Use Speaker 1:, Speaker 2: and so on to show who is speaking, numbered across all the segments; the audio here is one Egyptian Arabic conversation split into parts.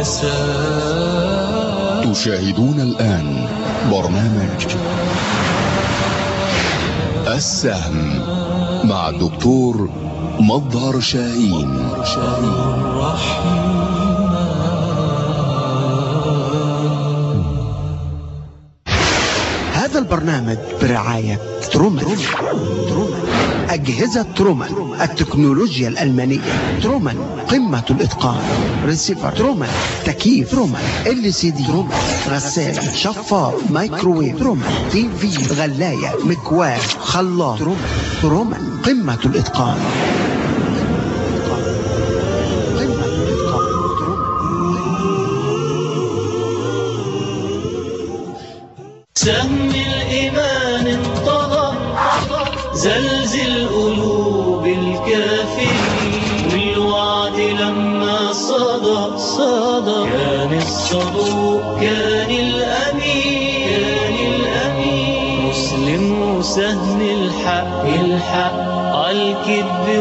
Speaker 1: المأساة
Speaker 2: تشاهدون الآن برنامج السهم مع الدكتور مظهر شاهين
Speaker 3: هذا البرنامج برعاية ترومان ترومان أجهزة ترومان التكنولوجيا الألمانية ترومان قمة الإتقان ريسيفر ترومان تكييف ترومان ال سي دي ترومان غسالة شفاط مايكروويف ترومان تي في غلاية مكواة خلاط ترومان ترومان قمة الإتقان قمة الإتقان
Speaker 1: سهم الإيمان انطلق زلزل قلوب الكافرين والوعد لما صدى صدى كان الصدوق كان الأمين كان الأمين مسلم وسهم الحق الحق عالكذب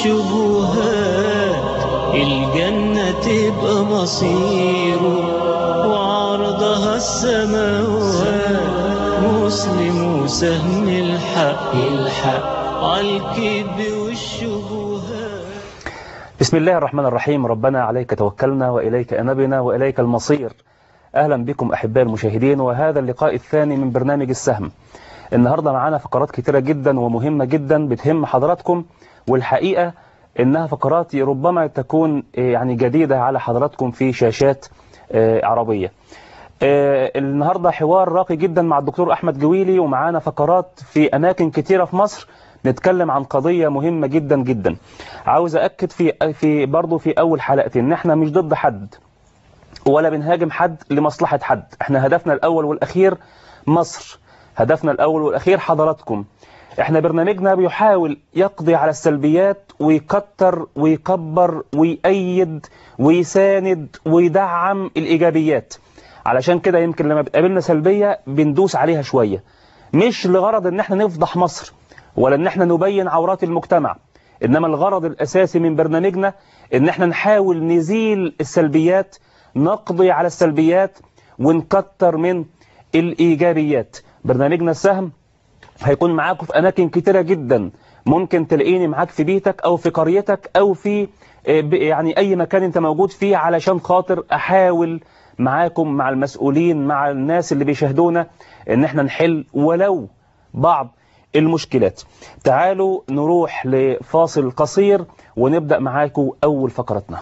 Speaker 1: والشبهات الجنة تبقى مصيره وعرضها السماوات مسلم وسهم الحق الحق عالكذب والشبهات
Speaker 4: بسم الله الرحمن الرحيم ربنا عليك توكلنا وإليك أنبنا وإليك المصير أهلا بكم أحباء المشاهدين وهذا اللقاء الثاني من برنامج السهم النهاردة معانا فقرات كتيرة جدا ومهمة جدا بتهم حضراتكم والحقيقة إنها فقرات ربما تكون يعني جديدة على حضراتكم في شاشات عربية النهاردة حوار راقي جدا مع الدكتور أحمد جويلي ومعانا فقرات في أماكن كتيرة في مصر نتكلم عن قضية مهمة جدا جدا عاوز أكد في في برضه في أول حلقتي إن إحنا مش ضد حد ولا بنهاجم حد لمصلحة حد إحنا هدفنا الأول والأخير مصر هدفنا الأول والأخير حضراتكم إحنا برنامجنا بيحاول يقضي على السلبيات ويكتر ويكبر ويأيد ويساند ويدعم الإيجابيات علشان كده يمكن لما بتقابلنا سلبية بندوس عليها شوية مش لغرض ان احنا نفضح مصر ولا ان احنا نبين عورات المجتمع انما الغرض الاساسي من برنامجنا ان احنا نحاول نزيل السلبيات نقضي على السلبيات ونكتر من الايجابيات برنامجنا السهم هيكون معاكم في اماكن كتيرة جدا ممكن تلاقيني معاك في بيتك او في قريتك او في يعني اي مكان انت موجود فيه علشان خاطر احاول معاكم مع المسؤولين مع الناس اللي بيشاهدونا ان احنا نحل ولو بعض المشكلات تعالوا نروح لفاصل قصير ونبدأ معاكم أول فقرتنا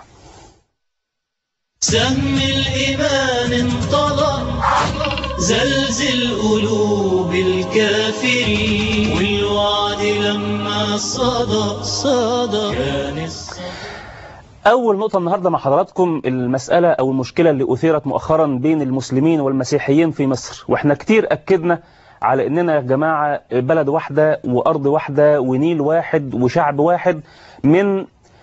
Speaker 1: سهم الإيمان انطلق زلزل قلوب الكافرين والوعد لما صدى صدى كان الصدى
Speaker 4: أول نقطة النهاردة مع حضراتكم المسألة أو المشكلة اللي أثيرت مؤخرا بين المسلمين والمسيحيين في مصر وإحنا كتير أكدنا على إننا يا جماعة بلد واحدة وأرض واحدة ونيل واحد وشعب واحد من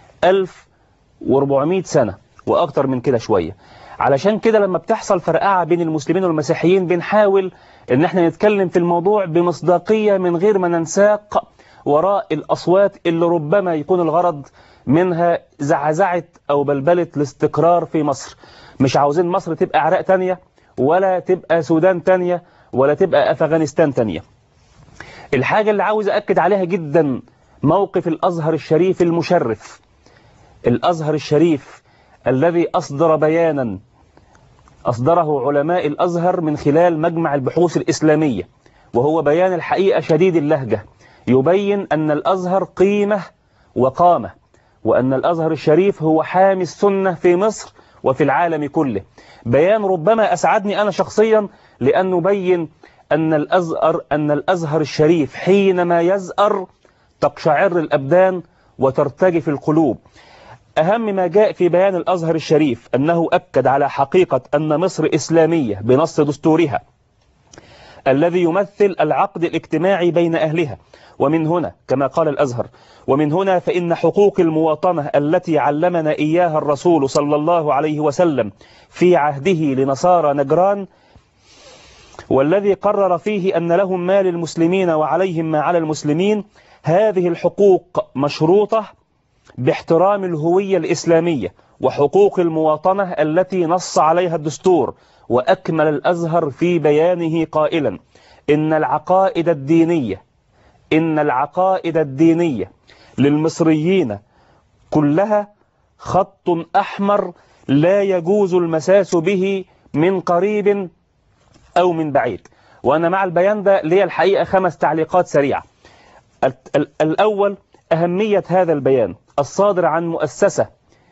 Speaker 4: 1400 سنة وأكتر من كده شوية علشان كده لما بتحصل فرقعة بين المسلمين والمسيحيين بنحاول إن احنا نتكلم في الموضوع بمصداقية من غير ما ننساق وراء الأصوات اللي ربما يكون الغرض منها زعزعة أو بلبلة الاستقرار في مصر مش عاوزين مصر تبقى عراق تانية ولا تبقى سودان تانية ولا تبقى أفغانستان تانية الحاجة اللي عاوز أكد عليها جدا موقف الأزهر الشريف المشرف الأزهر الشريف الذي أصدر بيانا أصدره علماء الأزهر من خلال مجمع البحوث الإسلامية وهو بيان الحقيقة شديد اللهجة يبين أن الأزهر قيمة وقامة وأن الأزهر الشريف هو حامي السنة في مصر وفي العالم كله بيان ربما أسعدني أنا شخصيا لأن نبين أن الأزهر, أن الأزهر الشريف حينما يزأر تقشعر الأبدان وترتجف القلوب أهم ما جاء في بيان الأزهر الشريف أنه أكد على حقيقة أن مصر إسلامية بنص دستورها الذي يمثل العقد الاجتماعي بين أهلها ومن هنا كما قال الأزهر ومن هنا فإن حقوق المواطنة التي علمنا إياها الرسول صلى الله عليه وسلم في عهده لنصارى نجران والذي قرر فيه أن لهم ما للمسلمين وعليهم ما على المسلمين هذه الحقوق مشروطة باحترام الهوية الإسلامية وحقوق المواطنة التي نص عليها الدستور وأكمل الأزهر في بيانه قائلا إن العقائد الدينية إن العقائد الدينية للمصريين كلها خط أحمر لا يجوز المساس به من قريب أو من بعيد وأنا مع البيان ده لي الحقيقة خمس تعليقات سريعة ال- ال- الأول أهمية هذا البيان الصادر عن مؤسسة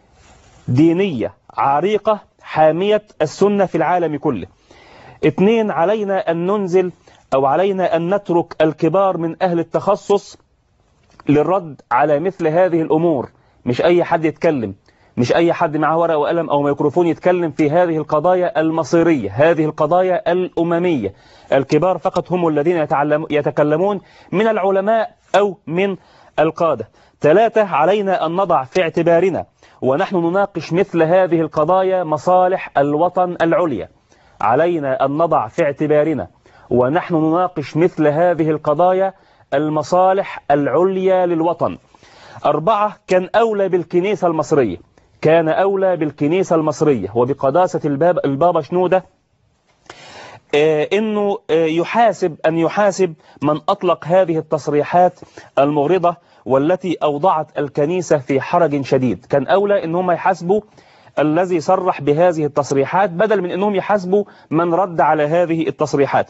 Speaker 4: دينية عريقة حامية السنة في العالم كله اثنين علينا أن ننزل أو علينا أن نترك الكبار من أهل التخصص للرد على مثل هذه الأمور مش أي حد يتكلم مش أي حد معه ورقة وقلم أو ميكروفون يتكلم في هذه القضايا المصيرية هذه القضايا الأممية الكبار فقط هم الذين يتعلم يتكلمون من العلماء أو من القادة ثلاثة علينا أن نضع في اعتبارنا ونحن نناقش مثل هذه القضايا مصالح الوطن العليا علينا أن نضع في اعتبارنا ونحن نناقش مثل هذه القضايا المصالح العليا للوطن أربعة كان أولى بالكنيسة المصرية كان أولى بالكنيسة المصرية وبقداسة الباب البابا شنودة آه، انه آه، يحاسب ان يحاسب من اطلق هذه التصريحات المغرضه والتي اوضعت الكنيسه في حرج شديد، كان اولى ان هم يحاسبوا الذي صرح بهذه التصريحات بدل من انهم يحاسبوا من رد على هذه التصريحات.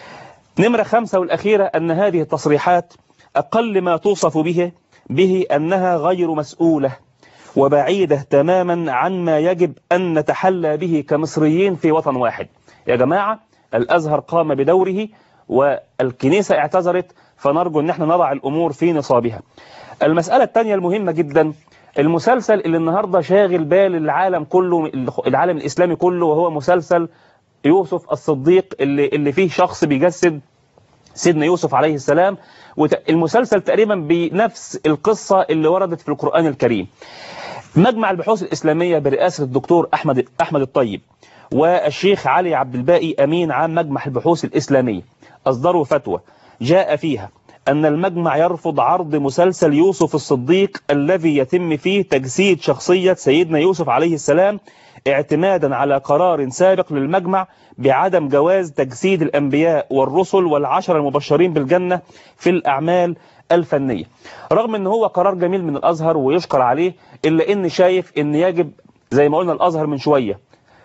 Speaker 4: نمره خمسه والاخيره ان هذه التصريحات اقل ما توصف به به انها غير مسؤوله وبعيده تماما عن ما يجب ان نتحلى به كمصريين في وطن واحد. يا جماعه الازهر قام بدوره والكنيسه اعتذرت فنرجو ان احنا نضع الامور في نصابها. المساله الثانيه المهمه جدا المسلسل اللي النهارده شاغل بال العالم كله العالم الاسلامي كله وهو مسلسل يوسف الصديق اللي اللي فيه شخص بيجسد سيدنا يوسف عليه السلام والمسلسل تقريبا بنفس القصه اللي وردت في القران الكريم. مجمع البحوث الاسلاميه برئاسه الدكتور احمد احمد الطيب والشيخ علي عبد الباقي امين عام مجمع البحوث الاسلاميه اصدروا فتوى جاء فيها ان المجمع يرفض عرض مسلسل يوسف الصديق الذي يتم فيه تجسيد شخصيه سيدنا يوسف عليه السلام اعتمادا على قرار سابق للمجمع بعدم جواز تجسيد الانبياء والرسل والعشر المبشرين بالجنه في الاعمال الفنيه. رغم ان هو قرار جميل من الازهر ويشكر عليه الا ان شايف ان يجب زي ما قلنا الازهر من شويه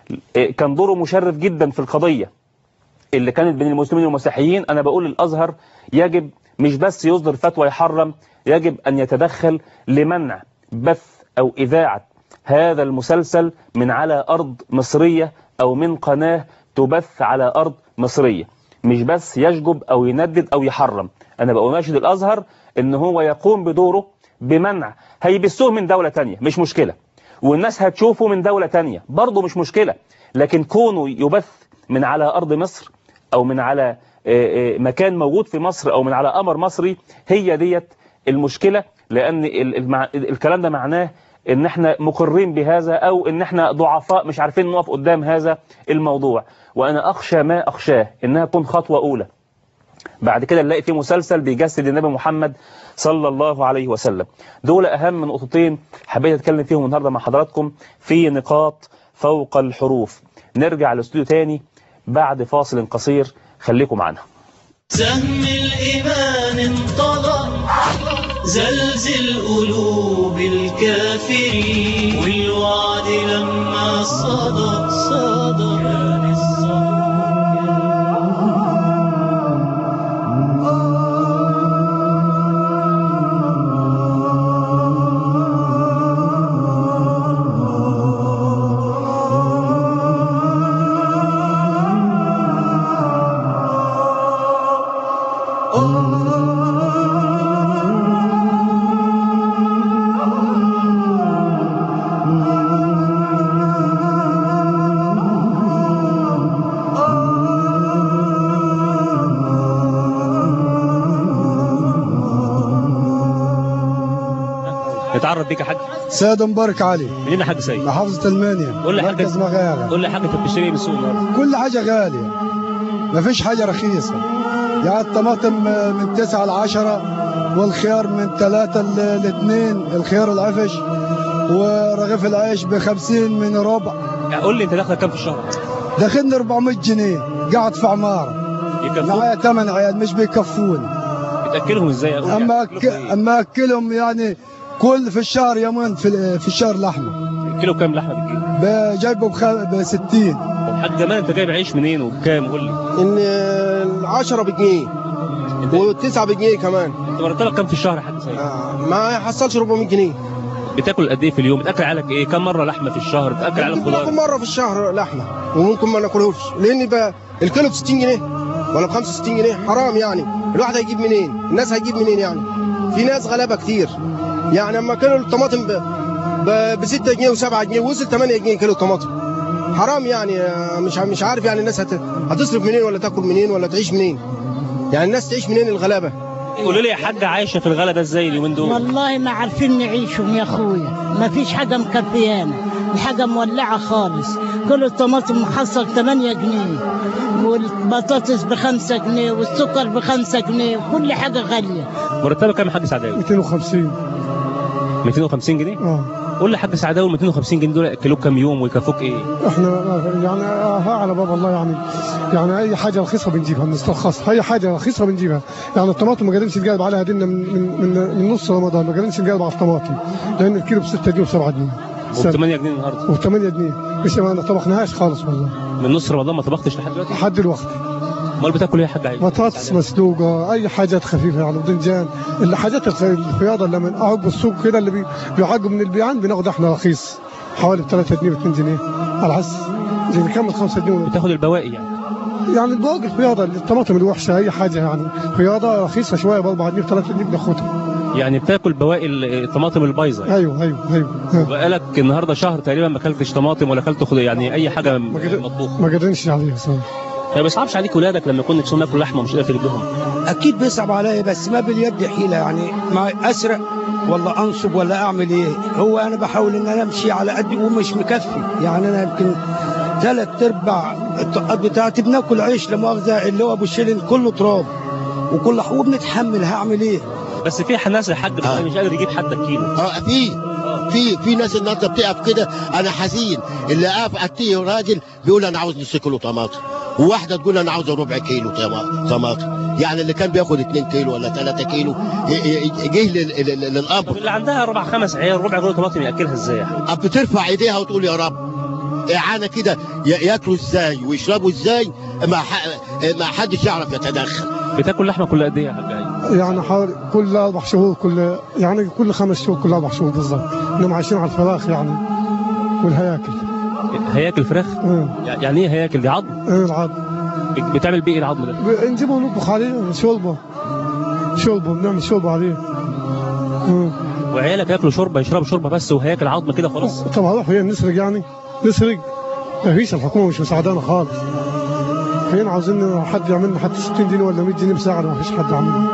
Speaker 4: كان دوره مشرف جدا في القضية اللي كانت بين المسلمين والمسيحيين أنا بقول الأزهر يجب مش بس يصدر فتوى يحرم يجب أن يتدخل لمنع بث أو إذاعة هذا المسلسل من على أرض مصرية أو من قناة تبث على أرض مصرية مش بس يشجب أو يندد أو يحرم أنا بأناشد الأزهر إن هو يقوم بدوره بمنع هيبثوه من دولة تانية مش مشكلة والناس هتشوفه من دولة تانية برضه مش مشكلة لكن كونه يبث من على أرض مصر أو من على آه، آه، مكان موجود في مصر أو من على قمر مصري هي ديت المشكلة لأن ال- المع- الكلام ده معناه ان احنا مقرين بهذا او ان احنا ضعفاء مش عارفين نقف قدام هذا الموضوع وانا اخشى ما اخشاه انها تكون خطوة اولى بعد كده نلاقي في مسلسل بيجسد النبي محمد صلى الله عليه وسلم دول اهم نقطتين حبيت اتكلم فيهم النهارده مع حضراتكم في نقاط فوق الحروف نرجع الاستوديو تاني بعد فاصل قصير خليكم معنا
Speaker 1: سهم الإيمان انطلق زلزل قلوب الكافرين والوعد لما صدق صدق كان
Speaker 4: نتعرف بيك يا حاج
Speaker 5: سيد مبارك علي
Speaker 4: منين يا حاج سيد
Speaker 5: محافظة المانيا
Speaker 4: قول لي حاجة.
Speaker 5: مركز مغارة
Speaker 4: قول لي حاجه انت بتشتري ايه من السوق النهارده
Speaker 5: كل حاجة غالية ما فيش حاجة رخيصة يعني الطماطم آه، من 9 ل 10 والخيار من 3 ل 2 الخيار العفش ورغيف العيش ب 50 من ربع
Speaker 4: يعني قول لي انت داخله كام في الشهر
Speaker 5: داخلني 400 جنيه قاعد في عماره
Speaker 4: يكفوك
Speaker 5: معايا 8 عيال مش بيكفون
Speaker 4: بتاكلهم ازاي أقول
Speaker 5: اما
Speaker 4: يعني
Speaker 5: أك... اما اكلهم يعني كل في الشهر يومين في, في الشهر لحمه
Speaker 4: كيلو كام لحمه بتجيب
Speaker 5: ب- جايبه بخ... ب 60
Speaker 4: طب حاج جمال انت جايب عيش منين وبكام قول لي
Speaker 6: ان العشرة بجنيه والتسعة بجنيه كمان
Speaker 4: انت مرتبك كام في الشهر يا حاج سيد
Speaker 6: آه، ما يحصلش 400 جنيه
Speaker 4: بتاكل قد ايه في اليوم بتاكل عليك ايه كم مره لحمه في الشهر بتاكل عليك
Speaker 6: بناكل
Speaker 4: خضار
Speaker 6: مرة في الشهر لحمة وممكن ما ناكلهوش لان بقى الكيلو ب 60 جنيه ولا ب 65 جنيه حرام يعني الواحد هيجيب منين الناس هيجيب منين يعني في ناس غلابة كتير يعني اما كيلو الطماطم ب ب 6 جنيه و7 جنيه وصل 8 جنيه كيلو الطماطم حرام يعني آه، مش ع- مش عارف يعني الناس هت... هتصرف منين ولا تاكل منين ولا تعيش منين يعني الناس تعيش منين الغلابه
Speaker 4: قولوا لي يا حاجه عايشه في الغلا ده ازاي اليومين دول
Speaker 7: والله ما عارفين نعيشهم يا اخويا ما فيش حاجه مكفيانا الحاجه مولعه خالص كل الطماطم محصل 8 جنيه والبطاطس ب 5 جنيه والسكر ب 5 جنيه وكل حاجه غاليه
Speaker 4: مرتبك كام يا حاج سعداوي
Speaker 5: 250
Speaker 4: 250 جنيه
Speaker 5: اه
Speaker 4: قول لي يا حاج سعداوي 250 جنيه دول ياكلوك كام يوم ويكفوك ايه
Speaker 5: احنا يعني ها على باب الله يعني يعني اي حاجه رخيصه بنجيبها بنسترخصها اي حاجه رخيصه بنجيبها يعني الطماطم ما قادرينش نقلب عليها دينا من من من, من نص رمضان ما قادرينش نقلب على الطماطم لان الكيلو ب 6 جنيه و7 جنيه
Speaker 4: وب 8 جنيه النهارده
Speaker 5: و 8 جنيه لسه ما طبخناهاش خالص والله
Speaker 4: من نص رمضان ما طبختش لحد دلوقتي
Speaker 5: لحد دلوقتي
Speaker 4: امال بتاكل ايه يا حاج عايش
Speaker 5: بطاطس مسلوقه اي حاجات خفيفه يعني بدنجان الحاجات الخ- الفياضه اللي من اعق بالسوق كده اللي بي- بيعقوا من البيعان بناخد احنا رخيص حوالي ب 3 جنيه ب 2 جنيه على حسب زي بيكمل 5 جنيه
Speaker 4: بتاخد البواقي يعني
Speaker 5: يعني البواقي الفياضه الطماطم الوحشه اي حاجه يعني فياضه رخيصه شويه ب 4 جنيه ب 3 جنيه بناخدها
Speaker 4: يعني بتاكل بواقي ال- الطماطم البايظه
Speaker 5: ايوه ايوه ايوه آه.
Speaker 4: بقالك النهارده شهر تقريبا ما اكلتش طماطم ولا اكلت خضار يعني اي حاجه
Speaker 5: ما قدر-
Speaker 4: مطبوخه
Speaker 5: ما قدرنش عليها صراحه
Speaker 4: ما بيصعبش عليك ولادك لما يكون نفسهم ياكلوا لحمه ومش قادر في رجلهم
Speaker 8: اكيد بيصعب عليا بس ما باليد حيله يعني ما اسرق ولا انصب ولا اعمل ايه هو انا بحاول ان انا امشي على قدي ومش مكفي يعني انا يمكن ثلاث ارباع الطاقات بتاعتي بناكل عيش لا مؤاخذه اللي هو ابو شيلين كله تراب وكل وبنتحمل هعمل ايه
Speaker 4: بس في ناس يا حاج بتبقى مش قادر يجيب حتى الكيلو
Speaker 9: اه في في في ناس النهارده بتقف كده انا حزين اللي قاف اتيه راجل بيقول انا عاوز نص كيلو طماطم وواحده تقول انا عاوز ربع كيلو طما- طماطم يعني اللي كان بياخد 2 كيلو ولا 3 كيلو ي- ي- جه لل- لل-
Speaker 4: طب
Speaker 9: للامر
Speaker 4: اللي عندها ربع خمس عيال ربع كيلو طماطم ياكلها ازاي يا حاج
Speaker 9: بترفع ايديها وتقول يا رب اعانه كده ي- ياكلوا ازاي ويشربوا ازاي ما ح- ما حدش يعرف يتدخل
Speaker 4: بتاكل لحمه كل قد ايه يا حاج عايش
Speaker 5: يعني حوالي كل اربع شهور كل يعني كل خمس شهور كل اربع شهور بالظبط انهم عايشين على الفراخ يعني والهياكل
Speaker 4: هياكل فراخ
Speaker 5: اه
Speaker 4: يعني ايه هياكل دي عظم
Speaker 5: اه العظم
Speaker 4: بتعمل بيه ايه العظم ده
Speaker 5: نجيبه ونطبخ عليه شوربه شوربه بنعمل شوربه عليه اه
Speaker 4: وعيالك ياكلوا شوربه يشربوا شوربه بس وهياكل عظم كده خلاص
Speaker 5: طب هروح فين نسرق يعني نسرق مفيش الحكومه مش مساعدانا خالص فين عاوزين حد يعمل لنا حتى 60 جنيه ولا 100 جنيه مساعده ما فيش حد عامل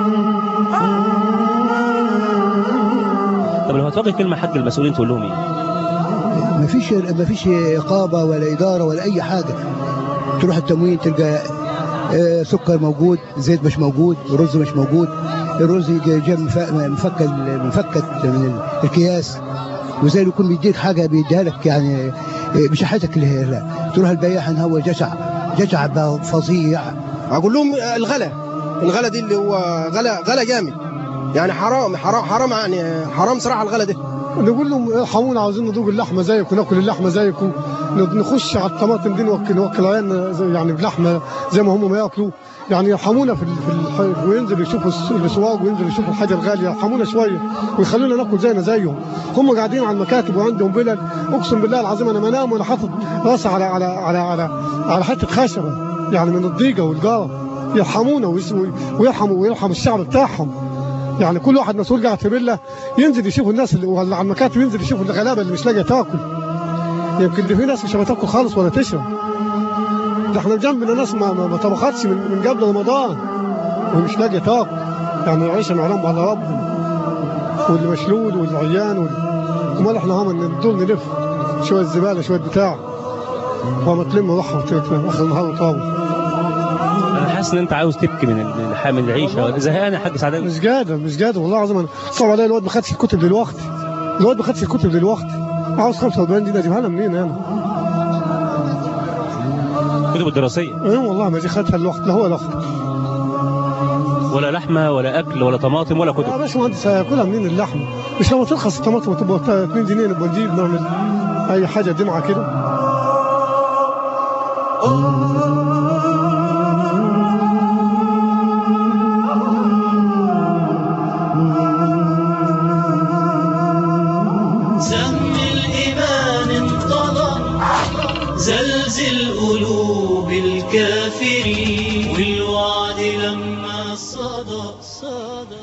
Speaker 4: طب لو هتواجه كلمه حاج المسؤولين تقول لهم ايه
Speaker 10: ما فيش ما فيش اقامه ولا اداره ولا اي حاجه تروح التموين تلقى آه، سكر موجود زيت مش موجود رز مش موجود الرز يجي- جاي مف- مفكك مفكك من الاكياس وزي اللي يكون بيديك حاجه بيديها لك يعني آه، بشحتك اللي هي لا تروح البياع ان هو جشع جشع بقى فظيع
Speaker 6: اقول لهم الغلا الغلا دي اللي هو غلا غلا جامد يعني حرام حرام حرام يعني حرام صراحه الغلا ده
Speaker 5: نقول لهم ارحمونا عاوزين ندوق اللحمه زيكم ناكل اللحمه زيكم نخش على الطماطم دي نوكل نوكل عيالنا زي- يعني بلحمه زي ما هم ما ياكلوا يعني يرحمونا في ال- في الح- وينزل يشوفوا الس- الاسواق وينزل يشوفوا الحاجه الغاليه يرحمونا شويه ويخلونا ناكل زينا زيهم هم قاعدين على المكاتب وعندهم بلل اقسم بالله العظيم انا منام وانا حاطط راسي على على على على على حته خشبه يعني من الضيقه والقرف يرحمونا ويس- ويرحموا ويرحم الشعب بتاعهم يعني كل واحد مسؤول قاعد في فيلا ينزل يشوف الناس اللي ولا على المكاتب ينزل يشوف الغلابه اللي مش لاقيه تاكل يمكن دي في ناس مش هتاكل خالص ولا تشرب ده احنا جنبنا ناس ما, ما, ما طبختش من, من قبل رمضان ومش لاقيه تاكل يعني العيشه معلوم على ربهم واللي مشلول والعيان وال... امال احنا هم ندول نلف شويه زباله شويه بتاع وما تلم روحها وت- اخر النهار وطاول
Speaker 4: انا حاسس ان انت عاوز تبكي من ال- من الح- من العيشه زهقان يا حاج سعدان
Speaker 5: مش قادر مش قادر والله العظيم انا صعب عليا الواد ما خدش الكتب دلوقتي الواد ما خدش الكتب دلوقتي عاوز 45 دي اجيبها لها منين انا؟
Speaker 4: الكتب الدراسيه
Speaker 5: ايه والله ما دي خدها الوقت لا هو لا اخت
Speaker 4: ولا لحمه ولا اكل ولا طماطم ولا
Speaker 5: يا
Speaker 4: كتب
Speaker 5: باشمهندس هياكلها منين اللحمه؟ مش لما ترخص الطماطم وتبقى 2 جنيه نبقى نجيب نعمل اي حاجه دمعه كده
Speaker 1: سهم الإيمان انطلق زلزل قلوب الكافرين والوعد لما صدى صدى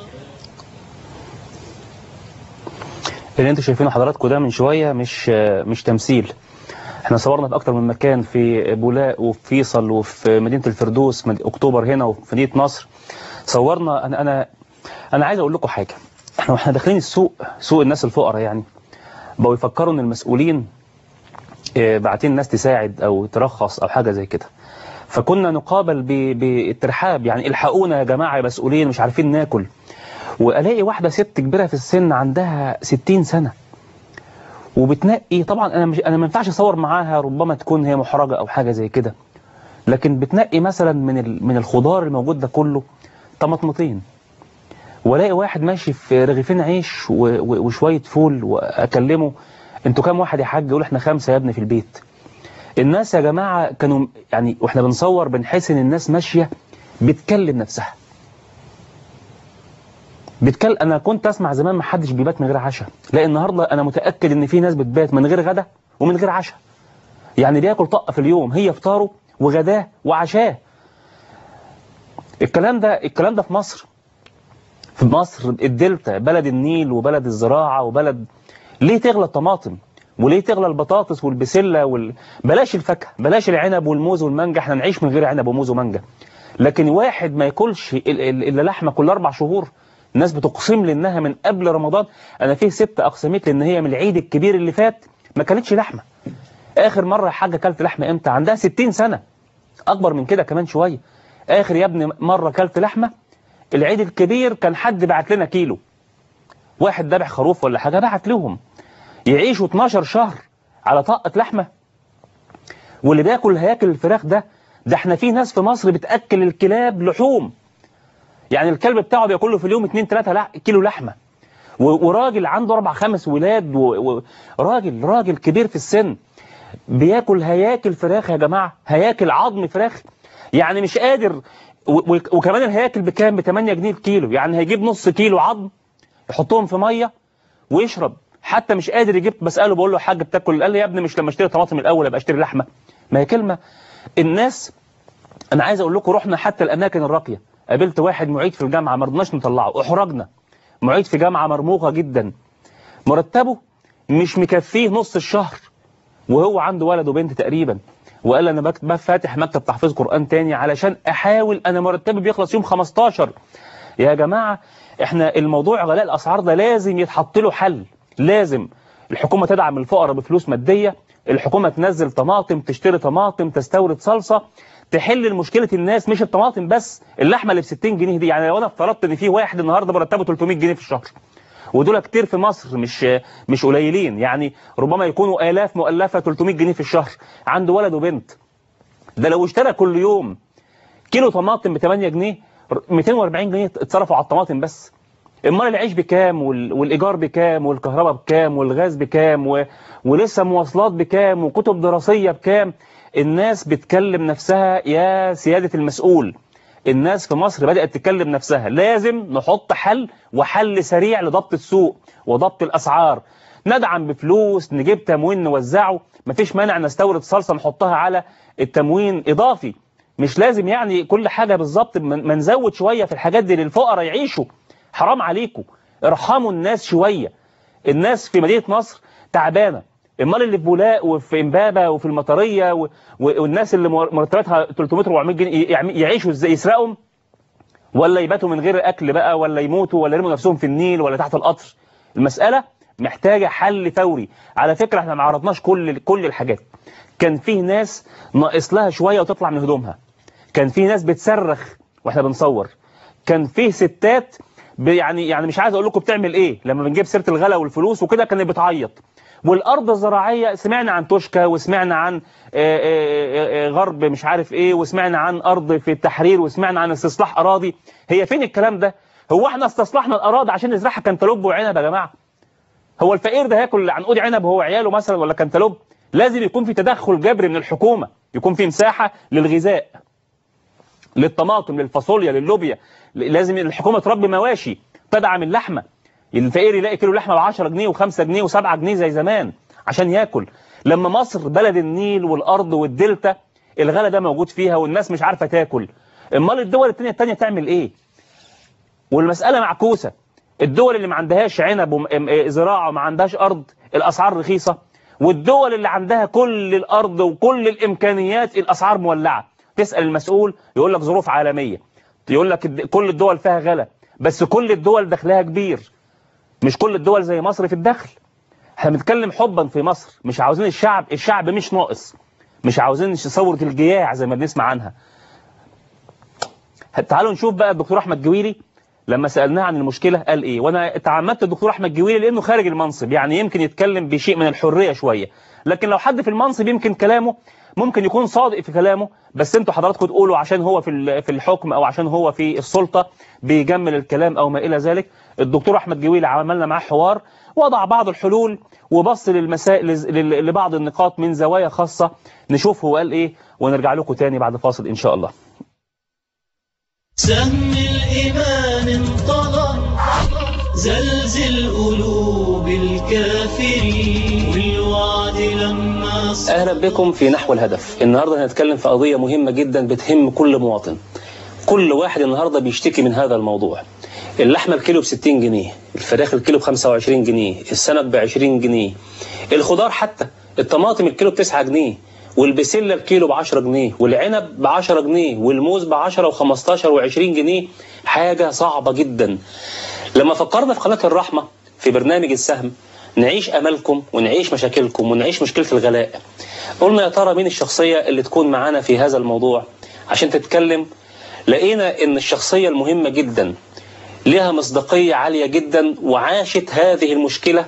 Speaker 4: اللي انتوا شايفينه حضراتكم ده من شويه مش مش تمثيل احنا صورنا في اكتر من مكان في بولاق وفي فيصل وفي مدينه الفردوس مد- اكتوبر هنا وفي مدينه نصر صورنا انا انا انا عايز اقول لكم حاجه احنا واحنا داخلين السوق سوق الناس الفقراء يعني بقوا يفكروا ان المسؤولين اه، باعتين ناس تساعد او ترخص او حاجه زي كده فكنا نقابل ب- بالترحاب يعني الحقونا يا جماعه يا مسؤولين مش عارفين ناكل والاقي واحده ست كبيره في السن عندها 60 سنه وبتنقي طبعا انا مش انا ما ينفعش اصور معاها ربما تكون هي محرجه او حاجه زي كده لكن بتنقي مثلا من ال- من الخضار الموجود ده كله طماطمتين والاقي واحد ماشي في رغيفين عيش و- و- وشويه فول واكلمه انتوا كام واحد يا حاج يقول احنا خمسه يا ابني في البيت الناس يا جماعه كانوا يعني واحنا بنصور بنحس ان الناس ماشيه بتكلم نفسها بتكلم انا كنت اسمع زمان ما حدش بيبات من غير عشاء لا النهارده انا متاكد ان في ناس بتبات من غير غدا ومن غير عشاء يعني بياكل طقه في اليوم هي فطاره وغداه وعشاه الكلام ده الكلام ده في مصر في مصر الدلتا بلد النيل وبلد الزراعه وبلد ليه تغلى الطماطم وليه تغلى البطاطس والبسله وال... بلاش الفاكهه بلاش العنب والموز والمانجا احنا نعيش من غير عنب وموز ومانجا لكن واحد ما ياكلش ال- ال- الا لحمه كل اربع شهور الناس بتقسم لي انها من قبل رمضان انا فيه ست اقسمت لي ان هي من العيد الكبير اللي فات ما كلتش لحمه اخر مره يا حاجه اكلت لحمه امتى عندها 60 سنه اكبر من كده كمان شويه اخر يا ابني مره اكلت لحمه العيد الكبير كان حد بعت لنا كيلو واحد ذبح خروف ولا حاجه بعت لهم يعيشوا 12 شهر على طاقه لحمه واللي بياكل هياكل الفراخ ده ده احنا في ناس في مصر بتاكل الكلاب لحوم يعني الكلب بتاعه بياكل له في اليوم 2 3 لح... كيلو لحمه و- وراجل عنده اربع خمس ولاد و... و... راجل راجل كبير في السن بياكل هياكل فراخ يا جماعه هياكل عظم فراخ يعني مش قادر و... و... وكمان الهياكل بكام ب 8 جنيه الكيلو يعني هيجيب نص كيلو عظم يحطهم في ميه ويشرب حتى مش قادر يجيب بساله بقول له يا حاج بتاكل قال لي يا ابني مش لما اشتري طماطم الاول ابقى اشتري لحمه ما هي كلمه الناس انا عايز اقول لكم رحنا حتى الاماكن الراقيه قابلت واحد معيد في الجامعه ما رضناش نطلعه احرجنا معيد في جامعه مرموقه جدا مرتبه مش مكفيه نص الشهر وهو عنده ولد وبنت تقريبا وقال انا بكت- بقى فاتح مكتب تحفيظ قران تاني علشان احاول انا مرتبي بيخلص يوم 15 يا جماعه احنا الموضوع غلاء الاسعار ده لازم يتحط له حل لازم الحكومه تدعم الفقراء بفلوس ماديه الحكومه تنزل طماطم تشتري طماطم تستورد صلصه تحل مشكله الناس مش الطماطم بس اللحمه اللي ب 60 جنيه دي يعني لو انا افترضت ان في واحد النهارده مرتبه 300 جنيه في الشهر ودول كتير في مصر مش مش قليلين يعني ربما يكونوا آلاف مؤلفة 300 جنيه في الشهر عنده ولد وبنت ده لو اشترى كل يوم كيلو طماطم ب 8 جنيه 240 جنيه اتصرفوا على الطماطم بس امال العيش بكام وال... والايجار بكام والكهرباء بكام والغاز بكام و... ولسه مواصلات بكام وكتب دراسيه بكام الناس بتكلم نفسها يا سياده المسؤول الناس في مصر بدات تكلم نفسها لازم نحط حل وحل سريع لضبط السوق وضبط الاسعار ندعم بفلوس نجيب تموين نوزعه مفيش مانع نستورد صلصه نحطها على التموين اضافي مش لازم يعني كل حاجه بالظبط ما ما نزود شويه في الحاجات دي للفقراء يعيشوا حرام عليكم ارحموا الناس شويه الناس في مدينه نصر تعبانه امال اللي في بولاق وفي امبابه وفي المطريه و... و... والناس اللي مر- مرتباتها 300 400 جنيه يعم- يعيشوا ازاي يسرقوا ولا يباتوا من غير اكل بقى ولا يموتوا ولا يرموا نفسهم في النيل ولا تحت القطر المساله محتاجه حل فوري على فكره احنا ما عرضناش كل كل الحاجات كان فيه ناس ناقص لها شويه وتطلع من هدومها كان في ناس بتصرخ واحنا بنصور كان فيه ستات ب- يعني يعني مش عايز اقول لكم بتعمل ايه لما بنجيب سيره الغلا والفلوس وكده كانت بتعيط والارض الزراعيه سمعنا عن توشكا وسمعنا عن آه، آه، آه، غرب مش عارف ايه وسمعنا عن ارض في التحرير وسمعنا عن استصلاح اراضي هي فين الكلام ده هو احنا استصلحنا الاراضي عشان نزرعها كنتالوب وعنب يا جماعه هو الفقير ده هياكل عنقود عنب هو وعياله مثلا ولا كنتالوب لازم يكون في تدخل جبري من الحكومه يكون في مساحه للغذاء للطماطم للفاصوليا للوبيا لازم الحكومه تربي مواشي تدعم اللحمه الفقير يلاقي كيلو لحمه ب 10 جنيه و5 جنيه و7 جنيه زي زمان عشان ياكل لما مصر بلد النيل والارض والدلتا الغلا ده موجود فيها والناس مش عارفه تاكل امال الدول التانية التانية تعمل ايه والمساله معكوسه الدول اللي ما عندهاش عنب وزراعه وما عندهاش ارض الاسعار رخيصه والدول اللي عندها كل الارض وكل الامكانيات الاسعار مولعه تسال المسؤول يقول لك ظروف عالميه يقول لك الد- كل الدول فيها غلا بس كل الدول دخلها كبير مش كل الدول زي مصر في الدخل احنا بنتكلم حبا في مصر مش عاوزين الشعب الشعب مش ناقص مش عاوزين ثورة الجياع زي ما بنسمع عنها تعالوا نشوف بقى الدكتور احمد جويري لما سالناه عن المشكله قال ايه وانا تعمدت الدكتور احمد جويري لانه خارج المنصب يعني يمكن يتكلم بشيء من الحريه شويه لكن لو حد في المنصب يمكن كلامه ممكن يكون صادق في كلامه بس انتوا حضراتكم تقولوا عشان هو في ال- في الحكم او عشان هو في السلطه بيجمل الكلام او ما الى ذلك الدكتور احمد جويري عملنا معاه حوار وضع بعض الحلول وبص للمسائل لل- لبعض النقاط من زوايا خاصه نشوف هو قال ايه ونرجع لكم تاني بعد فاصل ان شاء الله
Speaker 1: سهم الإيمان انطلق زلزل قلوب الكافرين والوعد لما صار
Speaker 4: اهلا بكم في نحو الهدف النهارده هنتكلم في قضيه مهمه جدا بتهم كل مواطن كل واحد النهارده بيشتكي من هذا الموضوع اللحمه الكيلو ب 60 جنيه الفراخ الكيلو ب 25 جنيه السمك ب 20 جنيه الخضار حتى الطماطم الكيلو ب 9 جنيه والبسله الكيلو ب 10 جنيه والعنب ب 10 جنيه والموز ب 10 و15 و20 جنيه حاجه صعبه جدا لما فكرنا في قناه الرحمه في برنامج السهم نعيش املكم ونعيش مشاكلكم ونعيش مشكله الغلاء قلنا يا ترى مين الشخصيه اللي تكون معانا في هذا الموضوع عشان تتكلم لقينا ان الشخصيه المهمه جدا لها مصداقيه عاليه جدا وعاشت هذه المشكله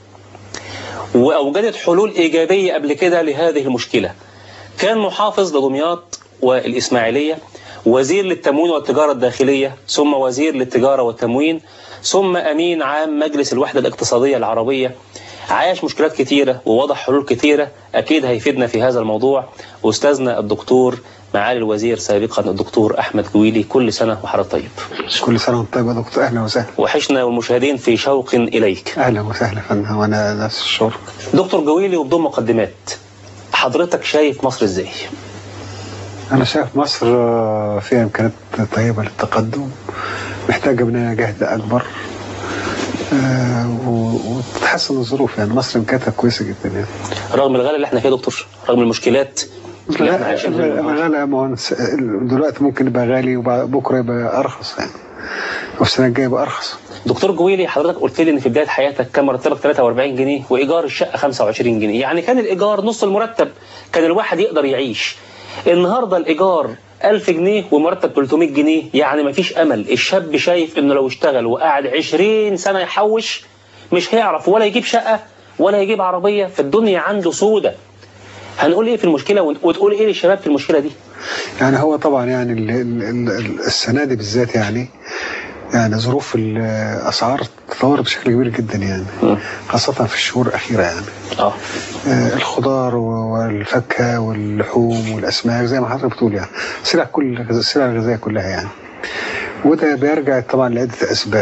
Speaker 4: واوجدت حلول ايجابيه قبل كده لهذه المشكله كان محافظ لدمياط والاسماعيليه وزير للتموين والتجاره الداخليه ثم وزير للتجاره والتموين ثم امين عام مجلس الوحده الاقتصاديه العربيه عاش مشكلات كتيره ووضع حلول كتيره اكيد هيفيدنا في هذا الموضوع استاذنا الدكتور معالي الوزير سابقا الدكتور احمد جويلي كل سنه وحضرتك طيب
Speaker 11: كل سنه وانت طيب يا دكتور اهلا وسهلا
Speaker 4: وحشنا والمشاهدين في شوق اليك
Speaker 11: اهلا وسهلا يا فندم وانا نفس الشعور
Speaker 4: دكتور جويلي وبدون مقدمات حضرتك شايف مصر ازاي
Speaker 11: انا شايف مصر آه، فيها امكانيات طيبه للتقدم محتاجه مننا جهد اكبر آه، و- وتتحسن الظروف يعني مصر امكانياتها كويسه جدا يعني
Speaker 4: رغم الغلا اللي احنا فيه يا دكتور رغم المشكلات اللي احنا
Speaker 11: لا
Speaker 4: عايشين فيها
Speaker 11: لا لا ما هو نس- دلوقتي ممكن يبقى غالي وبكره يبقى ارخص يعني والسنه الجايه يبقى ارخص
Speaker 4: دكتور جويلي حضرتك قلت لي ان في بدايه حياتك كان مرتبك 43 جنيه وايجار الشقه 25 جنيه يعني كان الايجار نص المرتب كان الواحد يقدر يعيش النهارده الايجار 1000 جنيه ومرتب 300 جنيه يعني مفيش امل الشاب شايف انه لو اشتغل وقعد 20 سنه يحوش مش هيعرف ولا يجيب شقه ولا يجيب عربيه في الدنيا عنده سودة هنقول ايه في المشكله وت- وتقول ايه للشباب في المشكله دي
Speaker 11: يعني هو طبعا يعني ال- ال- ال- السنه دي بالذات يعني يعني ظروف الاسعار تطورت بشكل كبير جدا يعني خاصه في الشهور الاخيره يعني
Speaker 4: اه
Speaker 11: آه، الخضار و- والفاكهه واللحوم والاسماك زي ما حضرتك بتقول يعني سلع كل السلع الغذائيه كلها يعني وده بيرجع طبعا لعده اسباب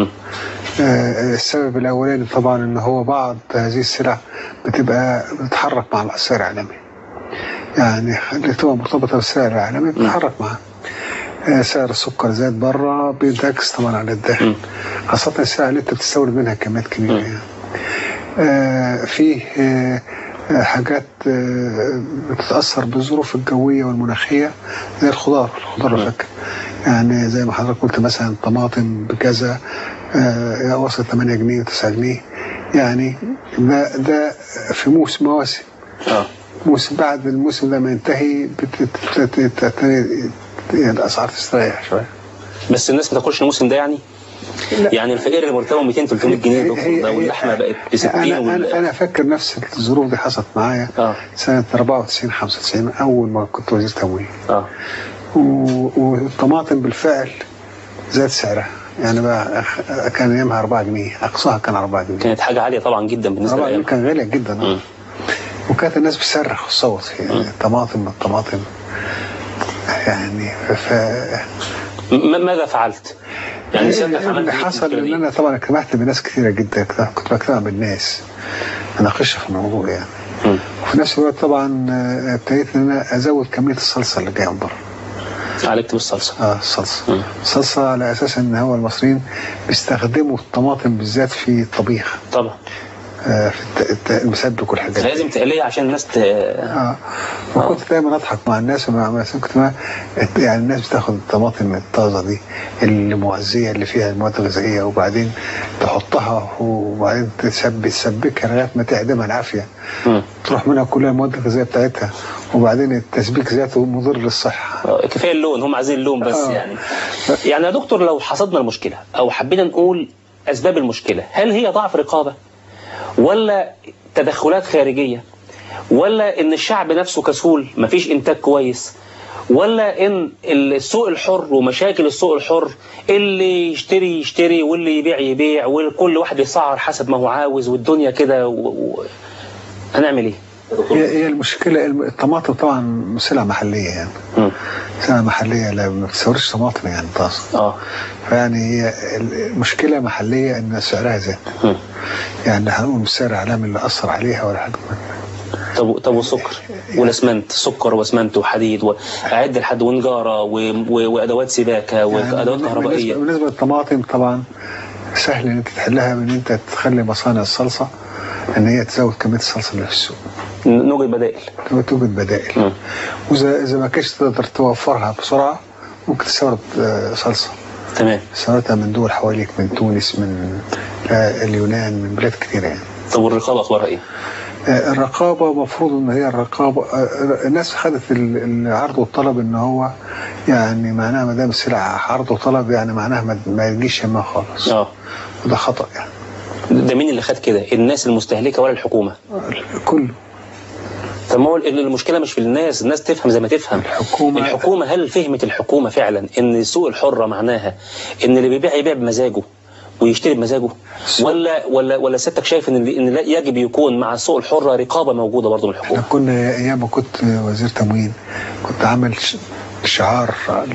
Speaker 11: آه، السبب الاولاني طبعا ان هو بعض هذه السلع بتبقى بتتحرك مع السعر العالمي يعني اللي تبقى مرتبطه بالسعر العالمي بتتحرك معاه آه، سعر السكر زاد بره بينعكس طبعا على الداخل خاصة السلع اللي انت بتستورد منها كميات كبيرة يعني آه، في آه، آه، حاجات آه، بتتأثر بالظروف الجوية والمناخية زي الخضار الخضار والفاكهة يعني زي ما حضرتك قلت مثلا طماطم بكذا آه، وصل 8 جنيه و9 جنيه يعني ده ده في موسم مواسم موسم بعد الموسم ده ما ينتهي بت- بت- بت- بت- الاسعار تستريح شويه
Speaker 4: بس الناس ما تاكلش الموسم ده يعني يعني الفقير اللي مرتبه 200 300 جنيه يا دكتور ده واللحمه بقت ب 60
Speaker 11: انا
Speaker 4: وال...
Speaker 11: انا انا فاكر نفس الظروف دي حصلت معايا
Speaker 4: اه
Speaker 11: سنه 94 95 اول ما كنت وزير تموين
Speaker 4: اه
Speaker 11: و- والطماطم بالفعل زاد سعرها يعني بقى أخ- كان ايامها 4 جنيه اقصاها كان 4 جنيه
Speaker 4: كانت حاجه عاليه طبعا جدا بالنسبه
Speaker 11: 4 جنيه
Speaker 4: للايام
Speaker 11: كان غاليه جدا آه. وكانت الناس بتصرخ وتصوت يعني طماطم الطماطم يعني ف
Speaker 4: م- ماذا فعلت؟ يعني سيادتك عملت
Speaker 11: اللي
Speaker 4: إيه في
Speaker 11: حصل
Speaker 4: المشكلة
Speaker 11: ان
Speaker 4: دي؟
Speaker 11: انا طبعا اجتمعت بناس كثيره جدا كنت بجتمع بالناس اناقشها في الموضوع يعني وفي نفس الوقت طبعا آه، ابتديت ان انا ازود كميه الصلصه اللي جايه من بره
Speaker 4: عالجت بالصلصه
Speaker 11: اه الصلصه الصلصه على اساس ان هو المصريين بيستخدموا الطماطم بالذات في الطبيخ
Speaker 4: طبعا
Speaker 11: آه في الت- الت- المسبك والحاجات دي.
Speaker 4: لازم تقليه عشان الناس ت...
Speaker 11: اه وكنت دايما اضحك مع الناس ومع الناس كنت ما يعني الناس بتاخد الطماطم الطازه دي المغذيه اللي فيها المواد الغذائيه وبعدين تحطها وبعدين تسبك تسبكها لغايه ما تعدمها العافيه تروح منها كلها المواد الغذائيه بتاعتها وبعدين التسبيك ذاته مضر للصحه
Speaker 4: آه، كفايه اللون هم عايزين اللون بس
Speaker 11: آه.
Speaker 4: يعني يعني يا دكتور لو حصدنا المشكله او حبينا نقول اسباب المشكله هل هي ضعف رقابه ولا تدخلات خارجيه ولا ان الشعب نفسه كسول مفيش انتاج كويس ولا ان السوق الحر ومشاكل السوق الحر اللي يشتري يشتري واللي يبيع يبيع وكل واحد يسعر حسب ما هو عاوز والدنيا كده و... و... هنعمل ايه؟
Speaker 11: هي هي المشكله الم- الطماطم طبعا سلعه محليه يعني سلعه محليه لا ما بتستوردش طماطم يعني طازه
Speaker 4: اه
Speaker 11: فيعني هي المشكله محليه ان سعرها زاد يعني هنقول مش سعر عالمي اللي اثر عليها ولا حاجه
Speaker 4: طب طب والسكر والاسمنت سكر واسمنت وحديد واعد لحد ونجاره و... و... وادوات سباكه وادوات
Speaker 11: بالنسبة-
Speaker 4: كهربائيه
Speaker 11: بالنسبه للطماطم طبعا سهل ان انت تحلها بان انت تخلي مصانع الصلصه ان هي تزود كميه الصلصه اللي في السوق
Speaker 4: نوجد بدائل
Speaker 11: توجد بدائل واذا اذا ما كانش تقدر توفرها بسرعه ممكن تستورد آه، صلصه
Speaker 4: تمام
Speaker 11: استوردتها من دول حواليك من تونس من آه، اليونان من بلاد كثيره يعني
Speaker 4: طب والرقابه اخبارها ايه؟
Speaker 11: آه، الرقابة مفروض ان هي الرقابة آه، الناس خدت ال- العرض والطلب ان هو يعني معناها ما دام السلعة عرض وطلب يعني معناها ما- ما يجيش يمها خالص
Speaker 4: اه
Speaker 11: وده خطأ يعني
Speaker 4: ده مين اللي خد كده؟ الناس المستهلكه ولا الحكومه؟
Speaker 11: كله
Speaker 4: طب ما هو ال- المشكله مش في الناس، الناس تفهم زي ما تفهم الحكومه الحكومه هل فهمت الحكومه فعلا ان السوق الحره معناها ان اللي بيبيع يبيع بمزاجه ويشتري بمزاجه ولا ولا ولا سيادتك شايف ان ان لا يجب يكون مع السوق الحره رقابه موجوده برضه من الحكومه؟
Speaker 11: احنا كنا ايام ما كنت وزير تموين كنت عامل ش- شعار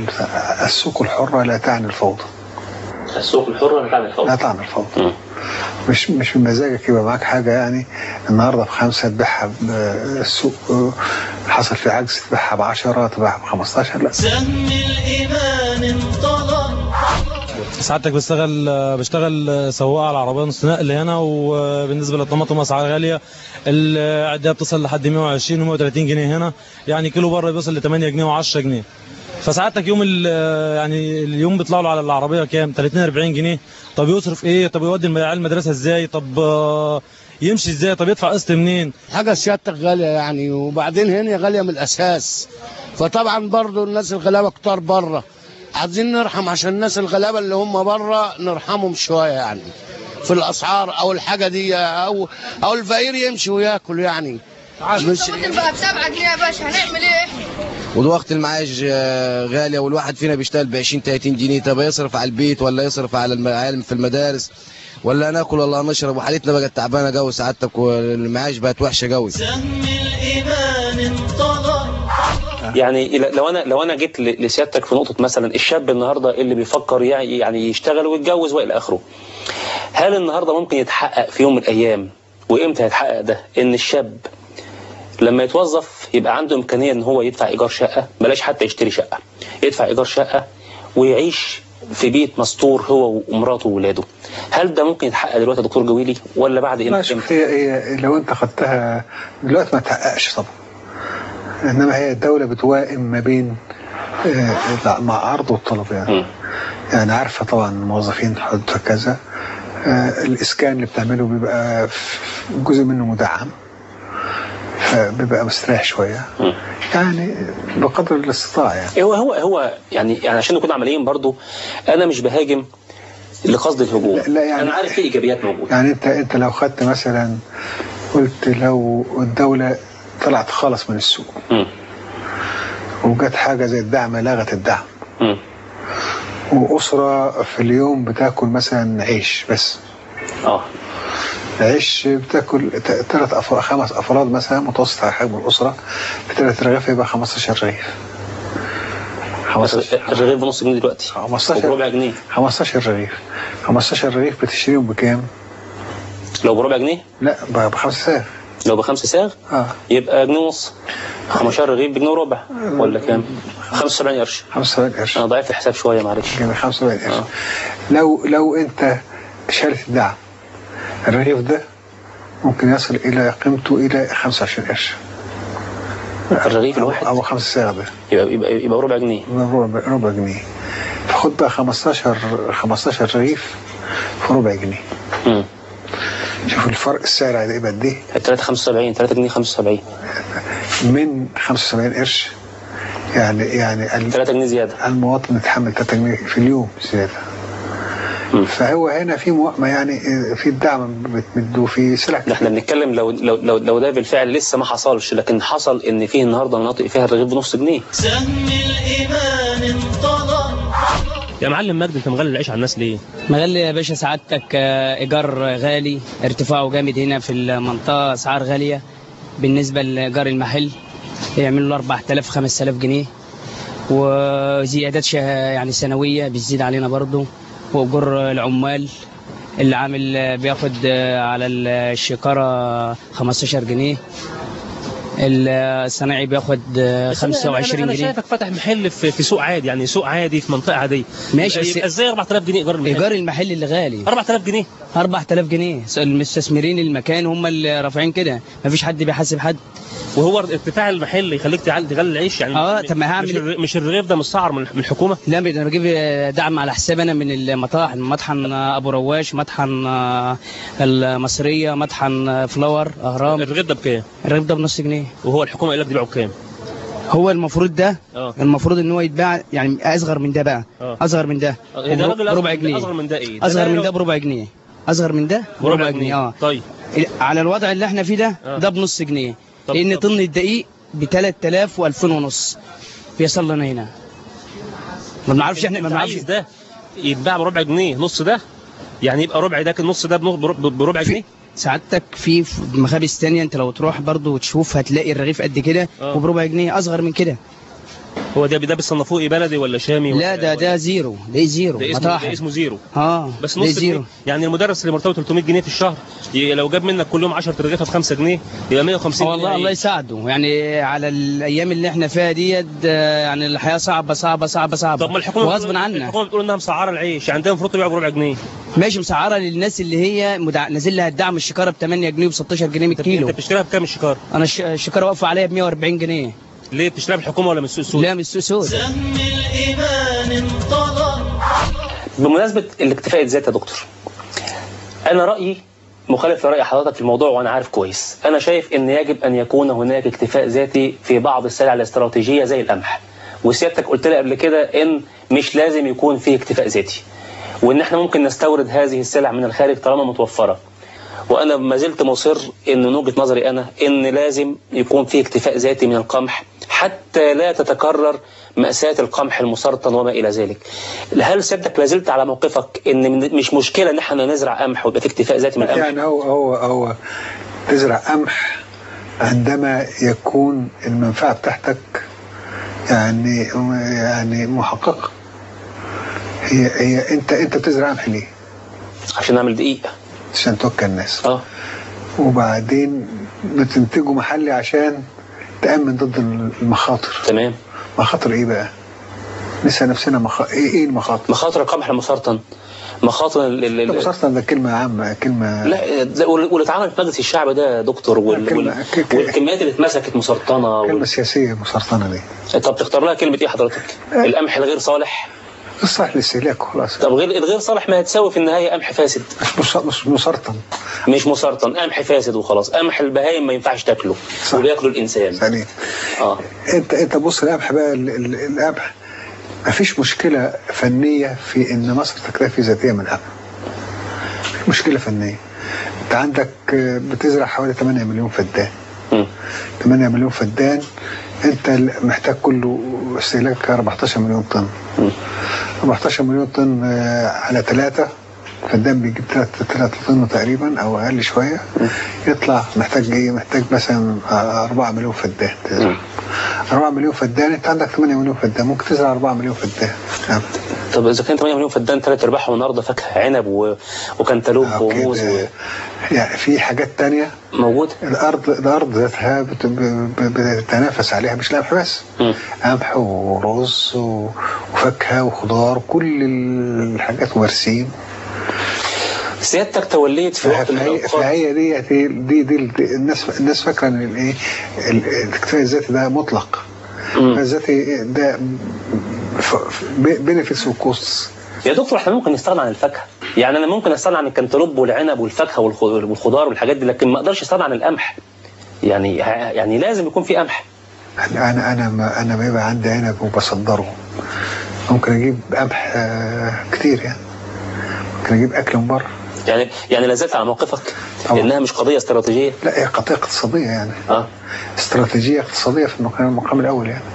Speaker 11: السوق الحرة لا تعني الفوضى
Speaker 4: السوق الحره لا تعني الفوضى
Speaker 11: لا تعني الفوضى مش مش بمزاجك يبقى معاك حاجة يعني النهارده بخمسة تبيعها ب- السوق آه، حصل في عجز تبيعها ب 10 تبيعها ب 15 لا
Speaker 1: سهم الإيمان انطلق
Speaker 12: سعادتك بشتغل بشتغل سواق على عربيه نص نقل هنا وبالنسبه للطماطم اسعار غاليه العديه بتصل لحد 120 و 130 جنيه هنا يعني كيلو بره بيوصل ل 8 جنيه و10 جنيه فسعادتك يوم ال- يعني اليوم بيطلع له على العربيه كام 30 40 جنيه طب يصرف ايه طب يودي العيال المدرسه ازاي طب آه، يمشي ازاي طب يدفع قسط منين
Speaker 13: حاجة سيادتك غالية يعني وبعدين هنا غالية من الأساس فطبعا برضو الناس الغلابة كتار بره عايزين نرحم عشان الناس الغلابة اللي هم بره نرحمهم شوية يعني في الأسعار أو الحاجة دي أو أو الفقير يمشي وياكل يعني مش
Speaker 14: الطماطم بقى بسبعة جنيه يا باشا هنعمل ايه احنا؟
Speaker 15: ودلوقتي المعاش آه، غاليه والواحد فينا بيشتغل ب 20 30 جنيه طب يصرف على البيت ولا يصرف على العيال في المدارس ولا ناكل ولا نشرب وحالتنا بقت تعبانه جو سعادتك والمعاش بقت وحشه قوي
Speaker 1: سهم الإيمان انطلق
Speaker 4: يعني لو انا لو انا جيت ل- لسيادتك في نقطه مثلا الشاب النهارده اللي بيفكر يعني يعني يشتغل ويتجوز والى اخره هل النهارده ممكن يتحقق في يوم من الايام وامتى هيتحقق ده ان الشاب لما يتوظف يبقى عنده امكانيه ان هو يدفع ايجار شقه بلاش حتى يشتري شقه يدفع ايجار شقه ويعيش في بيت مستور هو ومراته وولاده هل ده ممكن يتحقق دلوقتي يا دكتور جويلي ولا بعد
Speaker 11: لا
Speaker 4: امتى
Speaker 11: شوف هي, هي لو انت خدتها دلوقتي ما تحققش طبعا انما هي الدولة بتوائم ما بين آه، مع عرض والطلب يعني يعني عارفة طبعا الموظفين حدودها كذا آه، الاسكان اللي بتعمله بيبقى في- جزء منه مدعم فبيبقى مستريح شويه يعني بقدر الاستطاعه يعني
Speaker 4: هو هو هو يعني يعني عشان نكون عمليين برضو انا مش بهاجم لقصد الهجوم
Speaker 11: لا يعني
Speaker 4: انا عارف في ايجابيات موجوده
Speaker 11: يعني انت انت لو خدت مثلا قلت لو الدوله طلعت خالص من السوق
Speaker 4: مم.
Speaker 11: وجت حاجه زي الدعم لغت الدعم
Speaker 4: مم.
Speaker 11: واسره في اليوم بتاكل مثلا عيش بس
Speaker 4: اه
Speaker 11: عيش بتاكل ثلاث أفراد خمس افراد مثلا متوسط على حجم الاسره بثلاث رغيف يبقى 15 رغيف
Speaker 4: الرغيف بنص جنيه دلوقتي
Speaker 11: 15
Speaker 4: وبربع جنيه
Speaker 11: 15 رغيف 15 رغيف بتشتريهم بكام؟
Speaker 4: لو بربع جنيه
Speaker 11: لا ب- بخمسة ساغ
Speaker 4: لو بخمسة ساغ
Speaker 11: اه
Speaker 4: يبقى جنيه ونص 15 رغيف بجنيه وربع ولا كام 75 قرش
Speaker 11: 75 قرش
Speaker 4: انا ضعيف الحساب شويه معلش
Speaker 11: جميل 75 قرش لو لو انت شلت الدعم الرغيف ده ممكن يصل الى قيمته الى 25 قرش
Speaker 4: الرغيف الواحد
Speaker 11: او 5 ساغ ده
Speaker 4: يبقى يبقى يبقى ربع جنيه
Speaker 11: ربع ربع جنيه فخد بقى 15 15 رغيف في ربع جنيه
Speaker 4: مم.
Speaker 11: شوف الفرق السعر هيبقى قد ايه
Speaker 4: 3 75 3 جنيه 75
Speaker 11: من 75 قرش يعني يعني
Speaker 4: 3 جنيه زياده
Speaker 11: المواطن يتحمل 3 جنيه في اليوم زياده فهو هنا في موائمه يعني في الدعم بتمدوا في سلع
Speaker 4: ده احنا بنتكلم لو لو لو, لو ده بالفعل لسه ما حصلش لكن حصل ان فيه النهارده مناطق فيها الرغيف بنص جنيه
Speaker 1: سهم الإيمان انطلق
Speaker 16: يا معلم مجدي انت مغلي العيش على الناس ليه؟
Speaker 17: مغلي يا باشا سعادتك آه، ايجار غالي ارتفاعه جامد هنا في المنطقه اسعار غاليه بالنسبه لايجار المحل يعمل له 4000 5000 جنيه وزيادات شه- يعني سنويه بتزيد علينا برضه واجور العمال اللي عامل آه، بياخد آه، على الشكاره 15 جنيه الصنايعي بياخد آه،
Speaker 16: بس أنا-
Speaker 17: 25
Speaker 16: انا, أنا
Speaker 17: جنيه
Speaker 16: شايفك فاتح محل في, في سوق عادي يعني سوق عادي في منطقه عاديه
Speaker 17: ماشي، بس-
Speaker 16: يبقى ازاي 4000 جنيه ايجار المحل؟
Speaker 17: ايجار المحل اللي غالي
Speaker 16: 4000 جنيه
Speaker 17: 4000 جنيه المستثمرين المكان هم اللي رافعين كده مفيش حد بيحاسب حد
Speaker 16: وهو ارتفاع المحل يخليك تعل- تغلي العيش يعني
Speaker 17: اه طب ما هعمل
Speaker 16: مش, الر- مش الرغيف ده مسعر من من الحكومه
Speaker 17: لا انا بجيب دعم على حساب انا من المطاحن مطحن ابو رواش مطحن آه، المصريه مطحن آه، فلاور اهرام
Speaker 16: الرغيف ده بكام؟
Speaker 17: الرغيف ده بنص جنيه
Speaker 16: وهو الحكومه قال لك تبيعه بكام؟
Speaker 17: هو المفروض ده
Speaker 16: اه
Speaker 17: المفروض ان هو يتباع يعني اصغر من ده بقى
Speaker 16: اه
Speaker 17: اصغر من ده
Speaker 16: إيه ده راجل
Speaker 17: بربع
Speaker 16: أصغر-
Speaker 17: جنيه
Speaker 16: اصغر من ده ايه؟ ده
Speaker 17: اصغر
Speaker 16: لا
Speaker 17: من
Speaker 16: لو-
Speaker 17: ده بربع جنيه اصغر من ده
Speaker 16: بربع جنيه
Speaker 17: اه
Speaker 16: طيب
Speaker 17: على الوضع اللي احنا فيه ده
Speaker 16: آه.
Speaker 17: ده بنص جنيه
Speaker 16: طب-
Speaker 17: لان
Speaker 16: طب.
Speaker 17: طن الدقيق ب 3000 و2000 ونص بيصل لنا هنا ما بنعرفش احنا ما
Speaker 16: انت
Speaker 17: بنعرفش
Speaker 16: عايز ده يتباع بربع جنيه نص ده يعني يبقى ربع ده النص ده بنص- بربع بربع جنيه
Speaker 17: سعادتك في في مخابز تانية انت لو تروح برضو وتشوف هتلاقي الرغيف قد كده
Speaker 16: آه.
Speaker 17: وبربع جنيه اصغر من كده
Speaker 16: هو ده ده بيصنفوه ايه بلدي ولا شامي ولا
Speaker 17: لا ده ده زيرو ده زيرو
Speaker 16: ده اسمه
Speaker 17: مطاحن
Speaker 16: ده اسمه زيرو
Speaker 17: اه
Speaker 16: بس
Speaker 17: ده
Speaker 16: نص
Speaker 17: زيرو
Speaker 16: جنيه يعني المدرس اللي مرتبه 300 جنيه في الشهر ي- لو جاب منك كل يوم 10 رغيفه ب 5 جنيه يبقى 150
Speaker 17: آه والله
Speaker 16: جنيه
Speaker 17: الله يساعده يعني على الايام اللي احنا فيها ديت آه، يعني الحياه صعبه صعبه صعبه صعبه
Speaker 16: طب ما الحكومه
Speaker 17: وغصب
Speaker 16: بتقول-
Speaker 17: عنا
Speaker 16: الحكومه بتقول انها مسعره العيش يعني ده المفروض تبيعه بربع جنيه
Speaker 17: ماشي مسعره للناس اللي هي مدع... نازل لها الدعم الشكاره ب 8 جنيه وب 16 جنيه من الكيلو
Speaker 16: انت بتشتريها بكام الشكاره؟
Speaker 17: انا الش- الشكاره واقفه عليا ب 140 جنيه
Speaker 16: ليه بتشتريها من الحكومه ولا من السوق السوداء؟
Speaker 17: لا من السوق سود
Speaker 1: سهم الإيمان انطلق
Speaker 4: بمناسبة الاكتفاء الذاتي يا دكتور أنا رأيي مخالف لرأي حضرتك في الموضوع وأنا عارف كويس أنا شايف أن يجب أن يكون هناك اكتفاء ذاتي في بعض السلع الاستراتيجية زي القمح وسيادتك قلت لي قبل كده أن مش لازم يكون فيه اكتفاء ذاتي وأن احنا ممكن نستورد هذه السلع من الخارج طالما متوفرة وأنا ما زلت مصر أن من وجهة نظري أنا أن لازم يكون فيه اكتفاء ذاتي من القمح حتى لا تتكرر مأساة القمح المسرطن وما إلى ذلك هل سيادتك لازلت على موقفك ان من- مش مشكله ان احنا نزرع قمح ويبقى في اكتفاء ذاتي من القمح
Speaker 11: يعني هو هو هو تزرع قمح عندما يكون المنفعة بتاعتك يعني يعني محققة هي هي انت انت بتزرع قمح ليه؟
Speaker 4: عشان نعمل دقيق
Speaker 11: عشان توكل الناس
Speaker 4: اه
Speaker 11: وبعدين بتنتجه محلي عشان تأمن ضد المخاطر
Speaker 4: تمام
Speaker 11: مخاطر ايه بقى؟ نسأل نفسنا مخ... ايه ايه المخاطر؟
Speaker 4: مخاطر القمح المسرطن مخاطر ال- ال- ال-
Speaker 11: المسرطن ده كلمة عامة كلمة
Speaker 4: لا ده وال- واللي اتعمل في مجلس الشعب ده يا دكتور وال...
Speaker 11: كلمة-
Speaker 4: وال...
Speaker 11: ك- ك-
Speaker 4: والكميات اللي اتمسكت مسرطنه
Speaker 11: كلمة
Speaker 4: وال...
Speaker 11: سياسية مسرطنة دي
Speaker 4: طب تختار لها كلمه ايه حضرتك؟ القمح الغير صالح
Speaker 11: الصالح للاستهلاك خلاص
Speaker 4: طب غير الغير صالح ما هتساوي في النهايه قمح فاسد
Speaker 11: مش مش مسرطن
Speaker 4: مش مسرطن قمح فاسد وخلاص قمح البهايم ما ينفعش تاكله وبياكله الانسان
Speaker 11: ثانيا
Speaker 4: اه
Speaker 11: انت انت بص القمح بقى ال- ال- القمح ما فيش مشكله فنيه في ان مصر تكتفي ذاتيا من القمح مش مشكله فنيه انت عندك آه، بتزرع حوالي 8 مليون فدان 8 مليون فدان انت ال- محتاج كله استهلاك 14 مليون طن 14 مليون طن آه، على ثلاثة فدان بيجيب 3 طن تقريبا او اقل شويه يطلع محتاج ايه محتاج مثلا 4 مليون فدان تزرع 4 مليون فدان انت عندك 8 مليون فدان ممكن تزرع 4 مليون فدان نعم.
Speaker 4: طب اذا كان 8 مليون فدان ثلاث ارباعهم النهارده فاكهه عنب و... وكنتالوب وموز و...
Speaker 11: يعني في حاجات تانية
Speaker 4: موجود
Speaker 11: الارض الارض ذاتها بت- ب- ب- بتتنافس عليها مش القمح بس قمح ورز و- وفاكهه وخضار كل الحاجات وبرسيم
Speaker 4: سيادتك توليت في وقت من
Speaker 11: فهي,
Speaker 4: الاوقات
Speaker 11: فهي دي دي, دي, دي الناس الناس فاكره ان الايه ال- الاكتفاء الذاتي ده مطلق الاكتفاء الذاتي ده بينفيتس وكوستس
Speaker 4: يا دكتور احنا ممكن نستغنى عن الفاكهه يعني انا ممكن استغنى عن الكنتالوب والعنب والفاكهه والخ- والخضار والحاجات دي لكن ما اقدرش استغنى عن القمح يعني يعني لازم يكون في قمح
Speaker 11: انا انا انا ما انا ما يبقى عندي عنب وبصدره ممكن اجيب قمح آه، كتير يعني ممكن اجيب اكل من بره
Speaker 4: يعني يعني لا زلت على موقفك انها مش قضيه استراتيجيه
Speaker 11: لا هي قضيه اقتصاديه يعني
Speaker 4: اه
Speaker 11: استراتيجيه اقتصاديه في المقام, المقام الاول يعني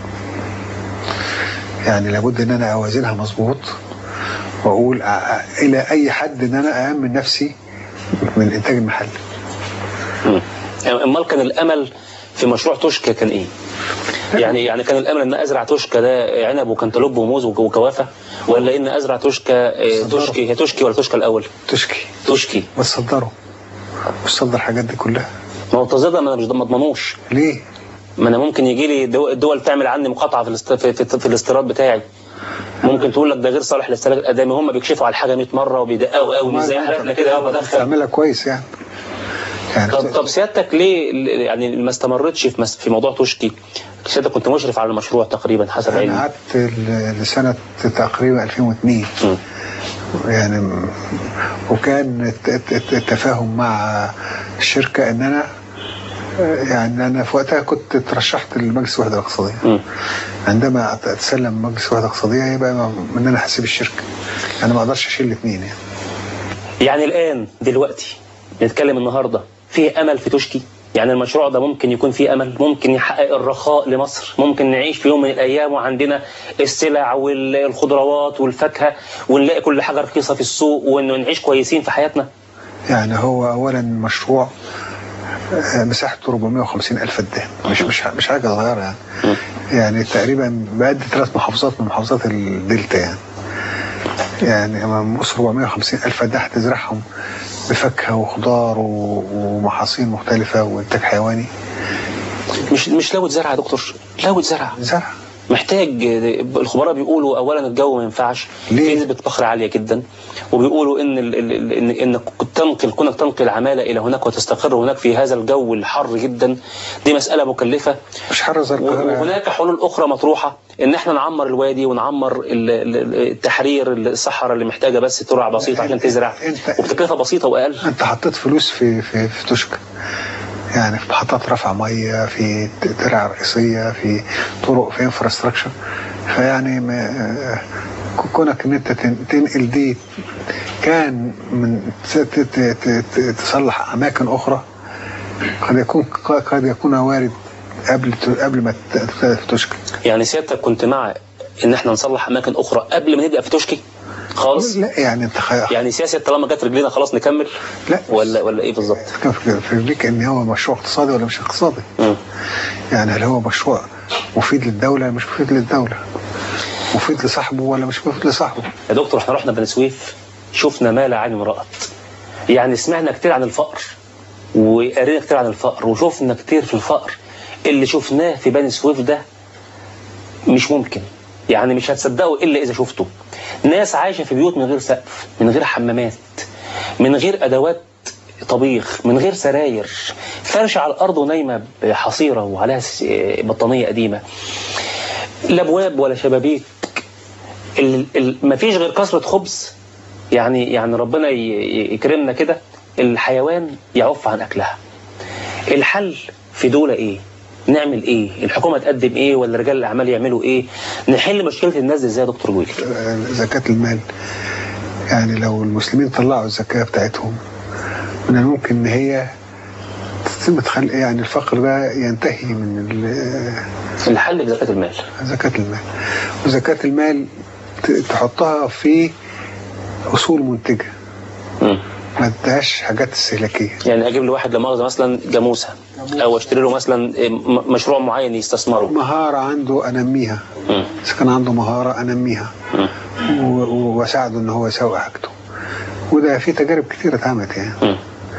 Speaker 11: يعني لابد ان انا اوازنها مظبوط واقول أ- أ- الى اي حد ان انا اامن نفسي من الانتاج المحلي
Speaker 4: يعني امال كان الامل في مشروع توشكا كان ايه؟ يعني يعني كان الامل ان ازرع توشكا ده عنب وكنتالوب وموز وك- وكوافه ولا ان ازرع توشكا آه، توشكي هي توشكي ولا توشكا الاول؟
Speaker 11: تشكي
Speaker 4: توشكي
Speaker 11: بتصدره بتصدر الحاجات دي كلها
Speaker 4: ما هو التصدير ده ما انا مش ما اضمنوش
Speaker 11: ليه؟
Speaker 4: ما انا ممكن يجي لي دو- الدول تعمل عني مقاطعه في الاست... في, في, في الاستيراد بتاعي ممكن تقول لك ده غير صالح للاستهلاك الادمي هم بيكشفوا على الحاجه 100 مره وبيدققوا قوي مش زي حالاتنا كده يابا دخل
Speaker 11: تعملها كويس يعني يعني
Speaker 4: طب طب سيادتك ليه ل- يعني ما استمرتش في مس- في موضوع توشكي؟ سيادتك كنت مشرف على المشروع تقريبا حسب
Speaker 11: انا
Speaker 4: علمي
Speaker 11: قعدت ل- لسنه تقريبا 2002 يعني م- وكان الت- الت- الت- التفاهم مع الشركه ان انا آه، يعني انا في وقتها كنت ترشحت لمجلس الوحده الاقتصاديه عندما أت- اتسلم مجلس الوحده الاقتصاديه يبقى م- ان انا هسيب الشركه انا ما اقدرش اشيل الاثنين يعني
Speaker 4: يعني الان دلوقتي بنتكلم النهارده في امل في توشكي يعني المشروع ده ممكن يكون فيه امل ممكن يحقق الرخاء لمصر ممكن نعيش في يوم من الايام وعندنا السلع والخضروات والفاكهه ونلاقي كل حاجه رخيصه في السوق وانه نعيش كويسين في حياتنا
Speaker 11: يعني هو اولا مشروع آه، مساحته 450 الف فدان مش مش مش حاجه صغيره يعني يعني تقريبا بقد ثلاث محافظات من محافظات الدلتا يعني يعني أما مصر 450 الف فدان هتزرعهم بفاكهه وخضار و- ومحاصيل مختلفه وانتاج حيواني
Speaker 4: مش مش لو اتزرع يا دكتور لو اتزرع
Speaker 11: زرع
Speaker 4: محتاج الخبراء بيقولوا اولا الجو ما ينفعش في نسبه فقر عاليه جدا وبيقولوا ان ال ال ال ان انك تنقل كونك تنقل عماله الى هناك وتستقر هناك في هذا الجو الحر جدا دي مساله مكلفه
Speaker 11: مش حر زي القاهره يعني.
Speaker 4: وهناك حلول اخرى مطروحه ان احنا نعمر الوادي ونعمر ال- ال- التحرير الصحراء اللي محتاجه بس ترع بسيطه عشان تزرع وبتكلفه بسيطه واقل
Speaker 11: انت حطيت فلوس في في في توشكا يعني في محطات رفع ميه في ترع رئيسيه في طرق في انفراستراكشر فيعني ما كونك ان انت تن- تنقل دي كان من ت- ت- ت- ت- تصلح اماكن اخرى قد يكون قد يكون وارد قبل قبل ما ت- تبتدي في توشكا
Speaker 4: يعني سيادتك كنت مع ان احنا نصلح اماكن اخرى قبل ما نبدا في توشكي خالص
Speaker 11: لا يعني انت خ...
Speaker 4: يعني سياسه طالما جت رجلينا خلاص نكمل
Speaker 11: لا
Speaker 4: ولا ولا ايه بالظبط
Speaker 11: كان في في رجليك ان هو مشروع اقتصادي ولا مش اقتصادي يعني هل هو مشروع مفيد للدوله ولا مش مفيد للدوله مفيد لصاحبه ولا مش مفيد لصاحبه
Speaker 4: يا دكتور احنا رحنا بني سويف شفنا ما لا عين رأت يعني سمعنا كتير عن الفقر وقرينا كتير عن الفقر وشفنا كتير في الفقر اللي شفناه في بني سويف ده مش ممكن يعني مش هتصدقوا الا اذا شفتوا ناس عايشه في بيوت من غير سقف من غير حمامات من غير ادوات طبيخ من غير سراير فرشه على الارض ونايمه بحصيره وعليها س- بطانيه قديمه لا ابواب ولا شبابيك ال... ال... مفيش غير كثرة خبز يعني يعني ربنا ي... ي- يكرمنا كده الحيوان يعف عن أكلها الحل في دولة إيه نعمل ايه الحكومه تقدم ايه ولا رجال الاعمال يعملوا ايه نحل مشكله الناس دي ازاي يا دكتور جويل
Speaker 11: زكاة المال يعني لو المسلمين طلعوا الزكاة بتاعتهم من الممكن ان هي تتم تخل... يعني الفقر ده ينتهي من ال-
Speaker 4: الحل بزكاه المال
Speaker 11: زكاة المال وزكاة المال ت- تحطها في اصول منتجة ما تديهاش حاجات استهلاكية
Speaker 4: يعني اجيب لواحد لا مؤاخذه مثلا جاموسه او اشتري له مثلا م- مشروع معين يستثمره
Speaker 11: مهارة عنده انميها
Speaker 4: مم.
Speaker 11: اذا كان عنده مهارة انميها و- و- واساعده ان هو يسوي حاجته وده في تجارب كتير اتعملت يعني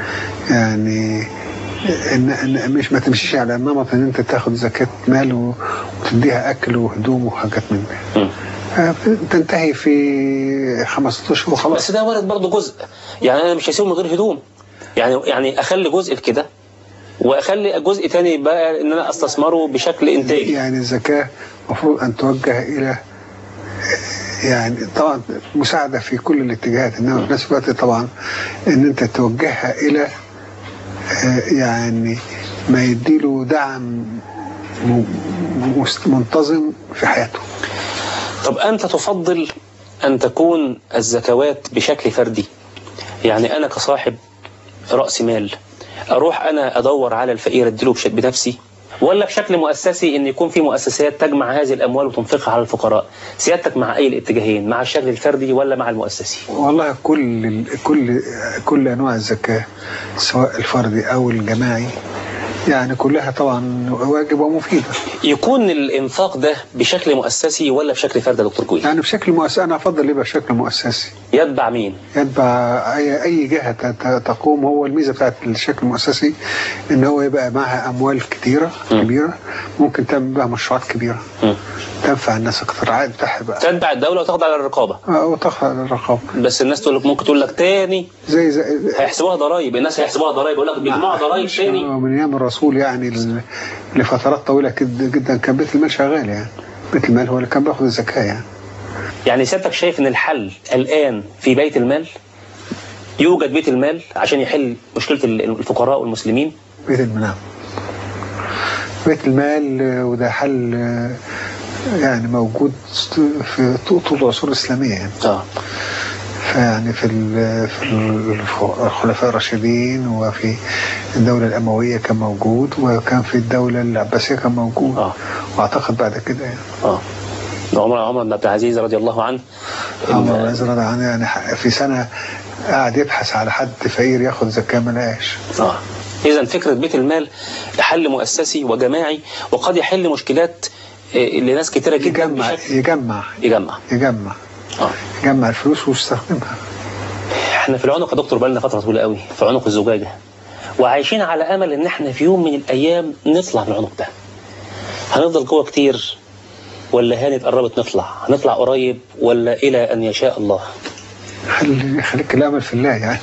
Speaker 11: يعني إن إن مش ما تمشيش على النمط ان انت تاخد زكاة مال و- وتديها اكل وهدوم وحاجات من ده آه، تنتهي في خمسة اشهر وخلاص
Speaker 4: بس ده وارد برضه جزء يعني انا مش هسيبه من غير هدوم يعني يعني اخلي جزء كده واخلي جزء تاني بقى ان انا استثمره بشكل انتاجي
Speaker 11: يعني الزكاة المفروض أن توجه إلى يعني طبعا مساعدة في كل الاتجاهات إنما في نفس الوقت طبعا إن أنت توجهها إلى آه، يعني ما يديله دعم م- مست- منتظم في حياته
Speaker 4: طب أنت تفضل أن تكون الزكوات بشكل فردي يعني أنا كصاحب رأس مال أروح أنا أدور على الفقير أديله بش- بنفسي ولا بشكل مؤسسي ان يكون في مؤسسات تجمع هذه الاموال وتنفقها على الفقراء سيادتك مع اي الاتجاهين مع الشكل الفردي ولا مع المؤسسي
Speaker 11: والله كل ال- كل كل انواع الزكاه سواء الفردي او الجماعي يعني كلها طبعا واجب ومفيده
Speaker 4: يكون الانفاق ده بشكل مؤسسي ولا بشكل فردي يا دكتور كوي
Speaker 11: يعني بشكل مؤسسي انا افضل يبقى بشكل مؤسسي
Speaker 4: يتبع مين
Speaker 11: يتبع اي اي جهه ت- ت- تقوم هو الميزه بتاعت الشكل المؤسسي ان هو يبقى معها اموال كتيره كبيره ممكن تعمل بها مشروعات كبيره تنفع الناس اكتر العائد بتاعها بقى
Speaker 4: تتبع الدوله وتخضع للرقابه
Speaker 11: اه وتخضع للرقابه
Speaker 4: بس الناس تقول لك ممكن تقول لك تاني
Speaker 11: زي زي
Speaker 4: هيحسبوها ضرايب الناس هيحسبوها ضرايب يقول لك بيجمعوا ضرايب تاني
Speaker 11: من ايام الرسول يعني ل- لفترات طويله كد- جدا كان بيت المال شغال يعني بيت المال هو اللي كان بياخد الزكاه يعني
Speaker 4: يعني سيادتك شايف ان الحل الان في بيت المال يوجد بيت المال عشان يحل مشكله الفقراء والمسلمين
Speaker 11: بيت المنام بيت المال آه، وده حل آه، يعني موجود في طول العصور الإسلامية يعني
Speaker 4: اه
Speaker 11: فيعني في ال- في الف- الخلفاء الراشدين وفي الدولة الأموية كان موجود وكان في الدولة العباسية كان موجود
Speaker 4: آه.
Speaker 11: وأعتقد بعد كده يعني
Speaker 4: اه عمر عمر بن عبد العزيز رضي الله عنه
Speaker 11: عمر بن عزيز رضي الله عنه يعني ح- في سنة قاعد يبحث على حد فقير ياخد زكاة ما لقاش
Speaker 4: اه اذا فكره بيت المال حل مؤسسي وجماعي وقد يحل مشكلات آه، لناس كتيره جدا
Speaker 11: يجمع
Speaker 4: بشكل
Speaker 11: يجمع
Speaker 4: يجمع
Speaker 11: يجمع
Speaker 4: اه
Speaker 11: يجمع الفلوس ويستخدمها
Speaker 4: احنا في العنق يا دكتور بقالنا فتره طويله قوي في عنق الزجاجه وعايشين على امل ان احنا في يوم من الايام نطلع من العنق ده هنفضل جوه كتير ولا هانت قربت نطلع هنطلع قريب ولا الى ان يشاء الله
Speaker 11: خلي خليك الامل في الله يعني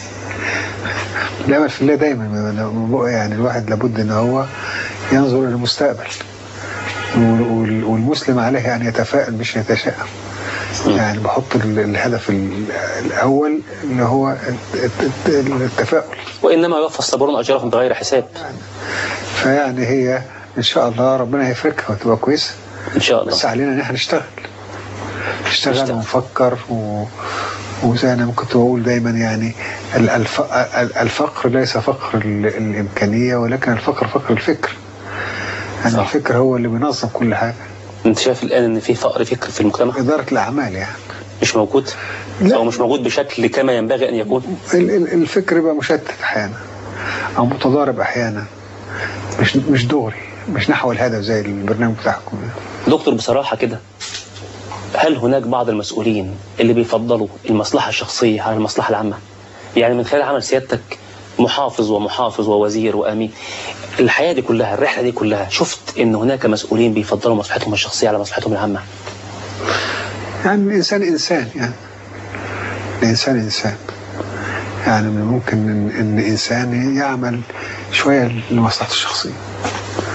Speaker 11: الامل في الله دايما يعني الواحد لابد ان هو ينظر الى المستقبل وال- وال- والمسلم عليه ان يتفائل مش يتشائم يعني بحط ال- الهدف ال- الاول اللي هو الت- الت- التفاؤل
Speaker 4: وانما يوفى الصابرون اجرهم بغير حساب
Speaker 11: فيعني هي ان شاء الله ربنا هيفرجها وتبقى كويسه
Speaker 4: ان شاء الله
Speaker 11: بس علينا ان احنا نشتغل نشتغل ونفكر و... وزي انا كنت بقول دايما يعني ال- الف... ال- الفقر ليس فقر ال... الامكانيه ولكن الفقر فقر الفكر يعني الفكر هو اللي بينظم كل حاجه
Speaker 4: انت شايف الان ان في فقر فكر في المجتمع
Speaker 11: اداره الاعمال يعني
Speaker 4: مش موجود او مش موجود بشكل كما ينبغي ان يكون
Speaker 11: ال... ال- الفكر يبقى مشتت احيانا او متضارب احيانا مش مش دغري مش نحو الهدف زي البرنامج بتاعكم
Speaker 4: دكتور بصراحه كده هل هناك بعض المسؤولين اللي بيفضلوا المصلحه الشخصيه على المصلحه العامه يعني من خلال عمل سيادتك محافظ ومحافظ ووزير وامين الحياه دي كلها الرحله دي كلها شفت ان هناك مسؤولين بيفضلوا مصلحتهم الشخصيه على مصلحتهم العامه
Speaker 11: يعني الإنسان إنسان يعني الإنسان إنسان يعني من الممكن إن, إن إنسان يعمل شوية لمصلحته الشخصية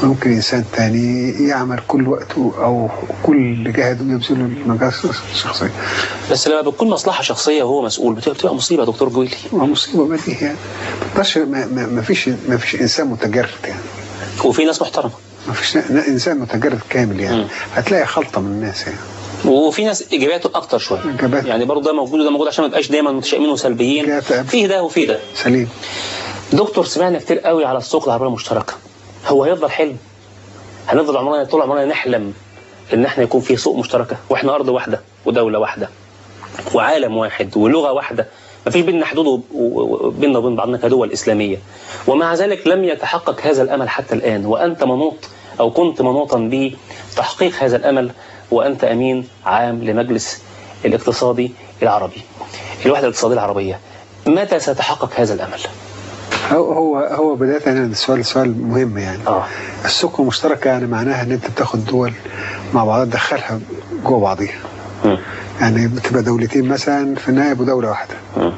Speaker 11: ممكن إنسان تاني يعمل كل وقته أو كل جهده يبذله للمجال الشخصية
Speaker 4: بس لما بتكون مصلحه شخصيه وهو مسؤول بتبقى بتبقى مصيبه يا دكتور جويلي
Speaker 11: ما مصيبة ما دي يعني ما تقدرش- ما- ما ما فيش ما فيش إنسان متجرد يعني
Speaker 4: وفي ناس محترمه
Speaker 11: ما فيش ن- إنسان متجرد كامل يعني هتلاقي خلطة من الناس يعني
Speaker 4: وفي ناس ايجابياته اكتر شويه يعني برضه ده موجود وده موجود عشان ما يبقاش دايما متشائمين وسلبيين فيه ده وفيه ده
Speaker 11: سليم
Speaker 4: دكتور سمعنا كتير قوي على السوق العربيه المشتركه هو هيفضل حلم هنفضل عمرنا طول عمرنا نحلم ان احنا يكون في سوق مشتركه واحنا ارض واحده ودوله واحده وعالم واحد ولغه واحده ما فيش بيننا حدود و- و- بيننا وبين بعضنا كدول اسلاميه ومع ذلك لم يتحقق هذا الامل حتى الان وانت منوط او كنت منوطا بتحقيق هذا الامل وانت امين عام لمجلس الاقتصادي العربي الوحده الاقتصاديه العربيه متى سيتحقق هذا الامل؟
Speaker 11: هو هو هو بداية يعني السؤال سؤال مهم يعني
Speaker 4: آه.
Speaker 11: السوق المشتركة يعني معناها ان انت بتاخد دول مع بعضها تدخلها جوه بعضيها يعني بتبقى دولتين مثلا في النهاية يبقوا دولة واحدة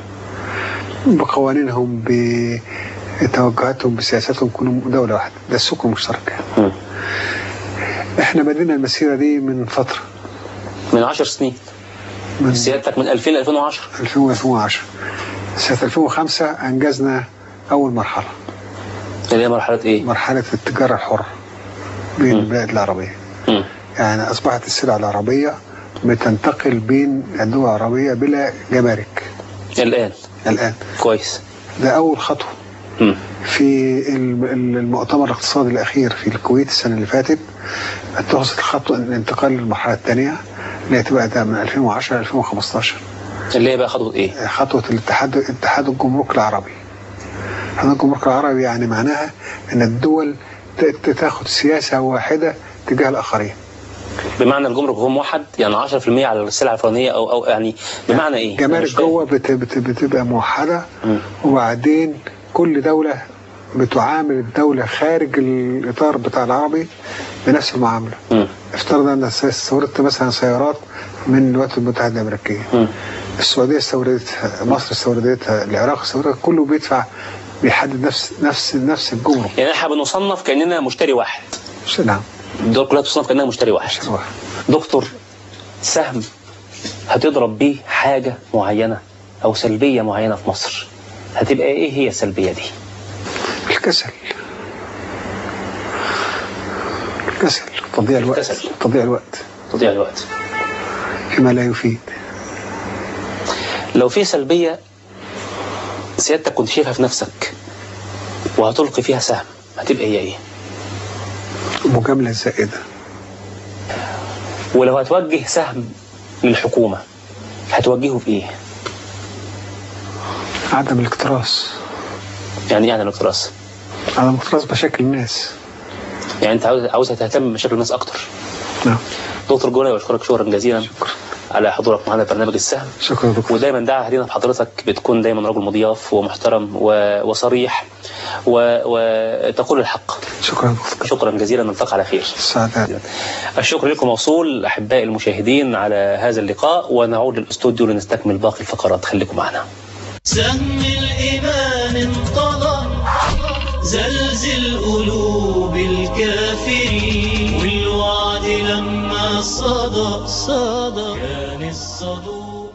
Speaker 11: بقوانينهم بتوجهاتهم بسياساتهم كلهم دولة واحدة ده السوق المشترك احنا بدينا المسيرة دي من فترة
Speaker 4: من 10 سنين
Speaker 11: من
Speaker 4: سيادتك من 2000 ل 2010
Speaker 11: 2000 2010 سنة 2005 أنجزنا أول مرحلة
Speaker 4: اللي هي مرحلة إيه؟
Speaker 11: مرحلة التجارة الحرة بين البلاد العربية يعني أصبحت السلع العربية بتنتقل بين الدول العربية بلا جمارك
Speaker 4: الآن
Speaker 11: الآن
Speaker 4: كويس
Speaker 11: ده أول خطوة في الم- المؤتمر الاقتصادي الأخير في الكويت السنة اللي فاتت اتخذت الخطوة الانتقال للمرحلة الثانية اللي هتبقى ده من 2010 ل 2015
Speaker 4: اللي هي بقى خطوة إيه؟
Speaker 11: خطوة الاتحاد اتحاد الجمرك العربي اتحاد الجمرك العربي يعني معناها ان الدول ت- تاخد سياسة واحدة تجاه الآخرين
Speaker 4: بمعنى الجمرك هو موحد يعني 10% على السلع الفلانية أو أو يعني بمعنى إيه؟ أنا
Speaker 11: جمارك
Speaker 4: مش فاهم.
Speaker 11: جوه بت بت بتبقى موحدة وبعدين كل دولة بتعامل الدولة خارج الإطار بتاع العربي بنفس المعاملة افترض أن س- استوردت مثلا سيارات من الولايات المتحدة الأمريكية السعودية استوردتها مصر استوردتها العراق استوردتها كله بيدفع بيحدد نفس نفس نفس الجمرك
Speaker 4: يعني احنا بنصنف كأننا مشتري واحد
Speaker 11: نعم
Speaker 4: الدول كلها تصنف كأنها مشتري واحد دكتور سهم هتضرب بيه حاجة معينة أو سلبية معينة في مصر هتبقى إيه هي السلبية دي؟
Speaker 11: الكسل الكسل تضييع الوقت تضييع الوقت
Speaker 4: تضييع الوقت
Speaker 11: فيما لا يفيد
Speaker 4: لو في سلبية سيادتك كنت شايفها في نفسك وهتلقي فيها سهم هتبقى هي ايه؟
Speaker 11: المجاملة الزائدة
Speaker 4: ولو هتوجه سهم للحكومة هتوجهه في ايه؟
Speaker 11: عدم الاكتراث
Speaker 4: يعني ايه عدم الاكتراث؟
Speaker 11: عدم اكتراث مشاكل الناس
Speaker 4: يعني انت عاوز عاوزها تهتم بمشاكل الناس اكتر
Speaker 11: نعم
Speaker 4: دكتور جولا بشكرك شكرا جزيلا على حضورك معنا في برنامج السهم
Speaker 11: شكرا دكتور
Speaker 4: ودايما دعا هدينا بحضرتك بتكون دايما رجل مضياف ومحترم و... وصريح و... وتقول الحق
Speaker 11: شكرا
Speaker 4: شكرا جزيلا نلتقي على خير
Speaker 11: سعادة
Speaker 4: الشكر لكم موصول احبائي المشاهدين على هذا اللقاء ونعود للاستوديو لنستكمل باقي الفقرات خليكم معنا
Speaker 1: سهم الإيمان انطلق زلزل قلوب الكافرين والوعد لما صدق صدق كان الصدوق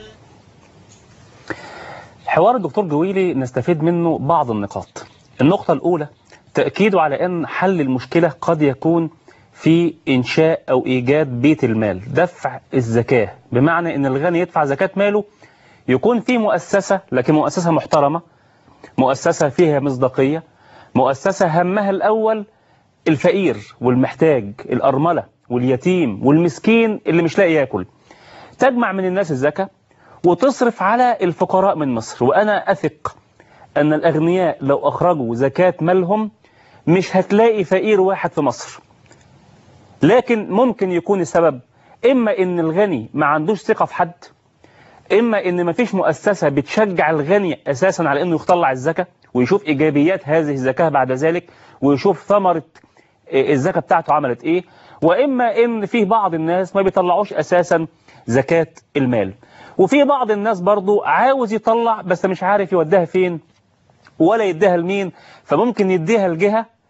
Speaker 4: حوار الدكتور جويلي نستفيد منه بعض النقاط النقطة الأولى تأكيده على أن حل المشكلة قد يكون في إنشاء أو إيجاد بيت المال دفع الزكاة بمعنى أن الغني يدفع زكاة ماله يكون في مؤسسة لكن مؤسسة محترمة مؤسسة فيها مصداقية مؤسسة همها الأول الفقير والمحتاج الأرملة واليتيم والمسكين اللي مش لاقي ياكل تجمع من الناس الزكاة وتصرف على الفقراء من مصر وأنا أثق أن الأغنياء لو أخرجوا زكاة مالهم مش هتلاقي فقير واحد في مصر لكن ممكن يكون السبب إما إن الغني ما عندوش ثقة في حد إما إن ما فيش مؤسسة بتشجع الغني أساسا على إنه يطلع الزكاة ويشوف إيجابيات هذه الزكاة بعد ذلك ويشوف ثمرة الزكاة بتاعته عملت إيه وإما إن فيه بعض الناس ما بيطلعوش أساسا زكاة المال وفي بعض الناس برضو عاوز يطلع بس مش عارف يوديها فين ولا يديها لمين فممكن يديها لجهة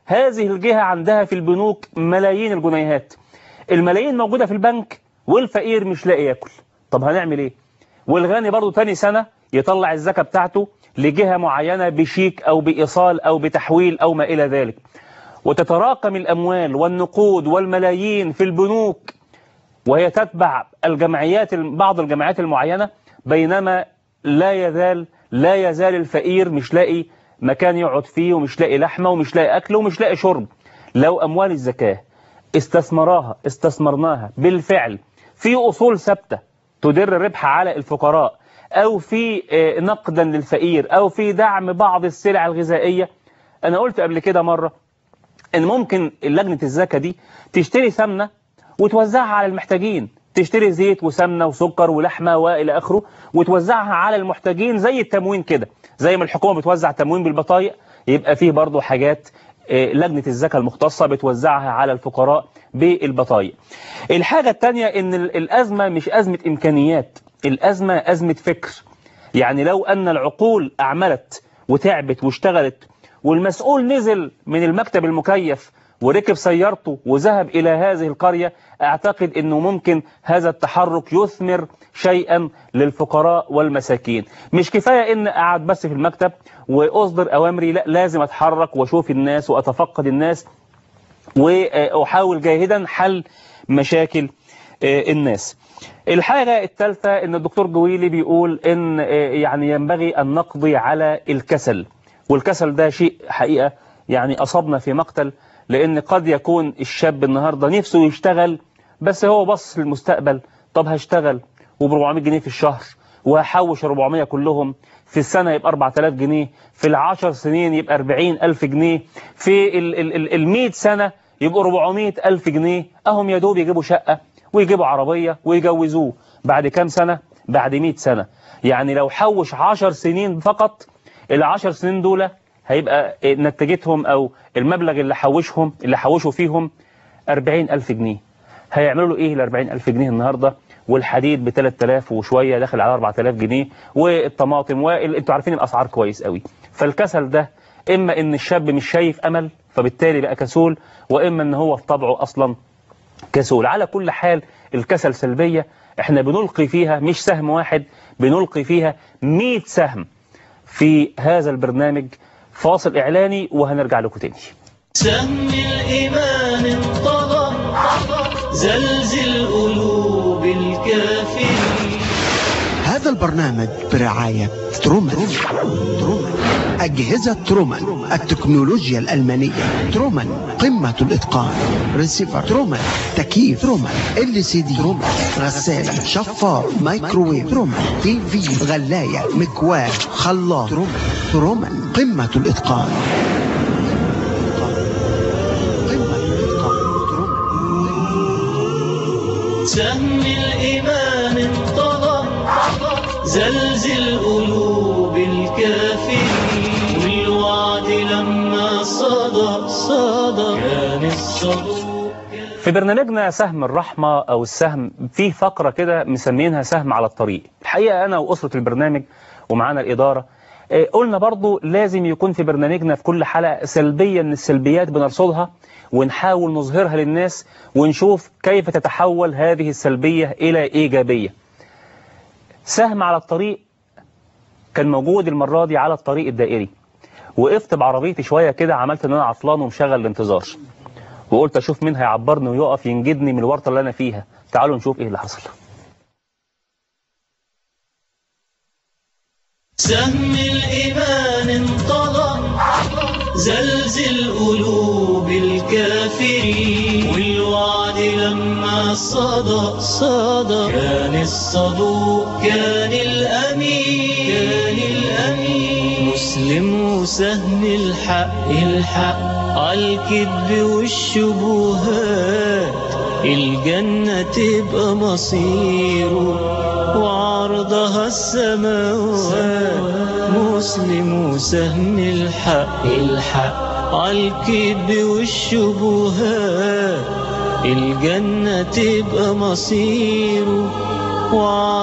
Speaker 4: هذه الجهة عندها في البنوك ملايين الجنيهات الملايين موجودة في البنك والفقير مش لاقي ياكل طب هنعمل ايه والغني برضو تاني سنة يطلع الزكاة بتاعته لجهة معينة بشيك أو بإيصال أو بتحويل أو ما إلى ذلك وتتراكم الأموال والنقود والملايين في البنوك وهي تتبع الجمعيات بعض الجمعيات المعينة بينما لا يزال لا يزال الفقير مش لاقي مكان يقعد فيه ومش لاقي لحمة ومش لاقي أكل ومش لاقي شرب لو أموال الزكاة استثمراها استثمرناها بالفعل في أصول ثابتة تدر الربح على الفقراء أو في آه، نقدا للفقير أو في دعم بعض السلع الغذائية أنا قلت قبل كده مرة إن ممكن لجنة الزكاة دي تشتري سمنة وتوزعها على المحتاجين تشتري زيت وسمنة وسكر ولحمة وإلى آخره وتوزعها على المحتاجين زي التموين كده زي ما الحكومة بتوزع تموين بالبطايق يبقى فيه برضو حاجات آه، لجنة الزكاة المختصة بتوزعها على الفقراء بالبطايق الحاجة التانية ان ال- الأزمة مش أزمة إمكانيات الأزمة أزمة فكر يعني لو أن العقول أعملت وتعبت واشتغلت والمسؤول نزل من المكتب المكيف وركب سيارته وذهب إلى هذه القرية أعتقد أنه ممكن هذا التحرك يثمر شيئا للفقراء والمساكين مش كفاية أن أقعد بس في المكتب وأصدر أوامري لا لازم أتحرك وأشوف الناس وأتفقد الناس وأحاول جاهدا حل مشاكل آه، الناس الحاجة الثالثة ان الدكتور جويلي بيقول ان آه، يعني ينبغي ان نقضي على الكسل والكسل ده شيء حقيقة يعني اصابنا في مقتل لان قد يكون الشاب النهاردة نفسه يشتغل بس هو بص للمستقبل طب هشتغل وب 400 جنيه في الشهر وهحوش 400 كلهم في السنة يبقى 4000 جنيه في العشر سنين يبقى 40000 جنيه في ال ال ال ال 100 سنة يبقوا 400000 جنيه أهم يا دوب يجيبوا شقة ويجيبوا عربية ويجوزوه بعد كام سنة؟ بعد 100 سنة يعني لو حوش 10 سنين فقط العشر سنين دول هيبقى نتيجتهم أو المبلغ اللي حوشهم اللي حوشوا فيهم 40000 جنيه هيعملوا له ايه ال 40000 جنيه النهارده والحديد ب 3000 وشويه داخل على 4000 جنيه والطماطم وال... انتوا عارفين الاسعار كويس قوي فالكسل ده اما ان الشاب مش شايف امل فبالتالي بقى كسول واما ان هو في طبعه اصلا كسول على كل حال الكسل سلبيه احنا بنلقي فيها مش سهم واحد بنلقي فيها 100 سهم في هذا البرنامج فاصل اعلاني وهنرجع لكم تاني
Speaker 1: سهم الإيمان انطلق زلزل قلوب الكافرين
Speaker 3: هذا البرنامج برعاية ترومان ترومان أجهزة ترومان التكنولوجيا الألمانية ترومان قمة الإتقان ريسيفر ترومان تكييف ترومان ال سي دي ترومان غسالة شفاط مايكروويف ترومان تي في غلاية مكواة خلاط ترومان ترومان قمة الإتقان
Speaker 1: سهم الإيمان انطلق زلزل قلوب الكافرين والوعد لما صدق صدق كان الصدوق
Speaker 4: في برنامجنا سهم الرحمة أو السهم في فقرة كده مسمينها سهم على الطريق الحقيقة أنا وأسرة البرنامج ومعانا الإدارة آه، قلنا برضو لازم يكون في برنامجنا في كل حلقة سلبية من السلبيات بنرصدها ونحاول نظهرها للناس ونشوف كيف تتحول هذه السلبية إلى إيجابية سهم على الطريق كان موجود المرة دي على الطريق الدائري وقفت بعربيتي شوية كده عملت ان انا عطلان ومشغل الانتظار وقلت اشوف مين هيعبرني ويقف ينجدني من الورطة اللي انا فيها تعالوا نشوف ايه اللي حصل
Speaker 1: سهم الإيمان انطلق زلزل قلوب الكافرين والوعد لما صدق صدق كان الصدوق كان الأمين كان الأمين مسلم وسهم الحق الحق عالكذب والشبهات الجنة تبقى مصيره وعرضها السماوات مسلم وسهم الحق الحق عالكذب والشبهات الجنة تبقى مصيره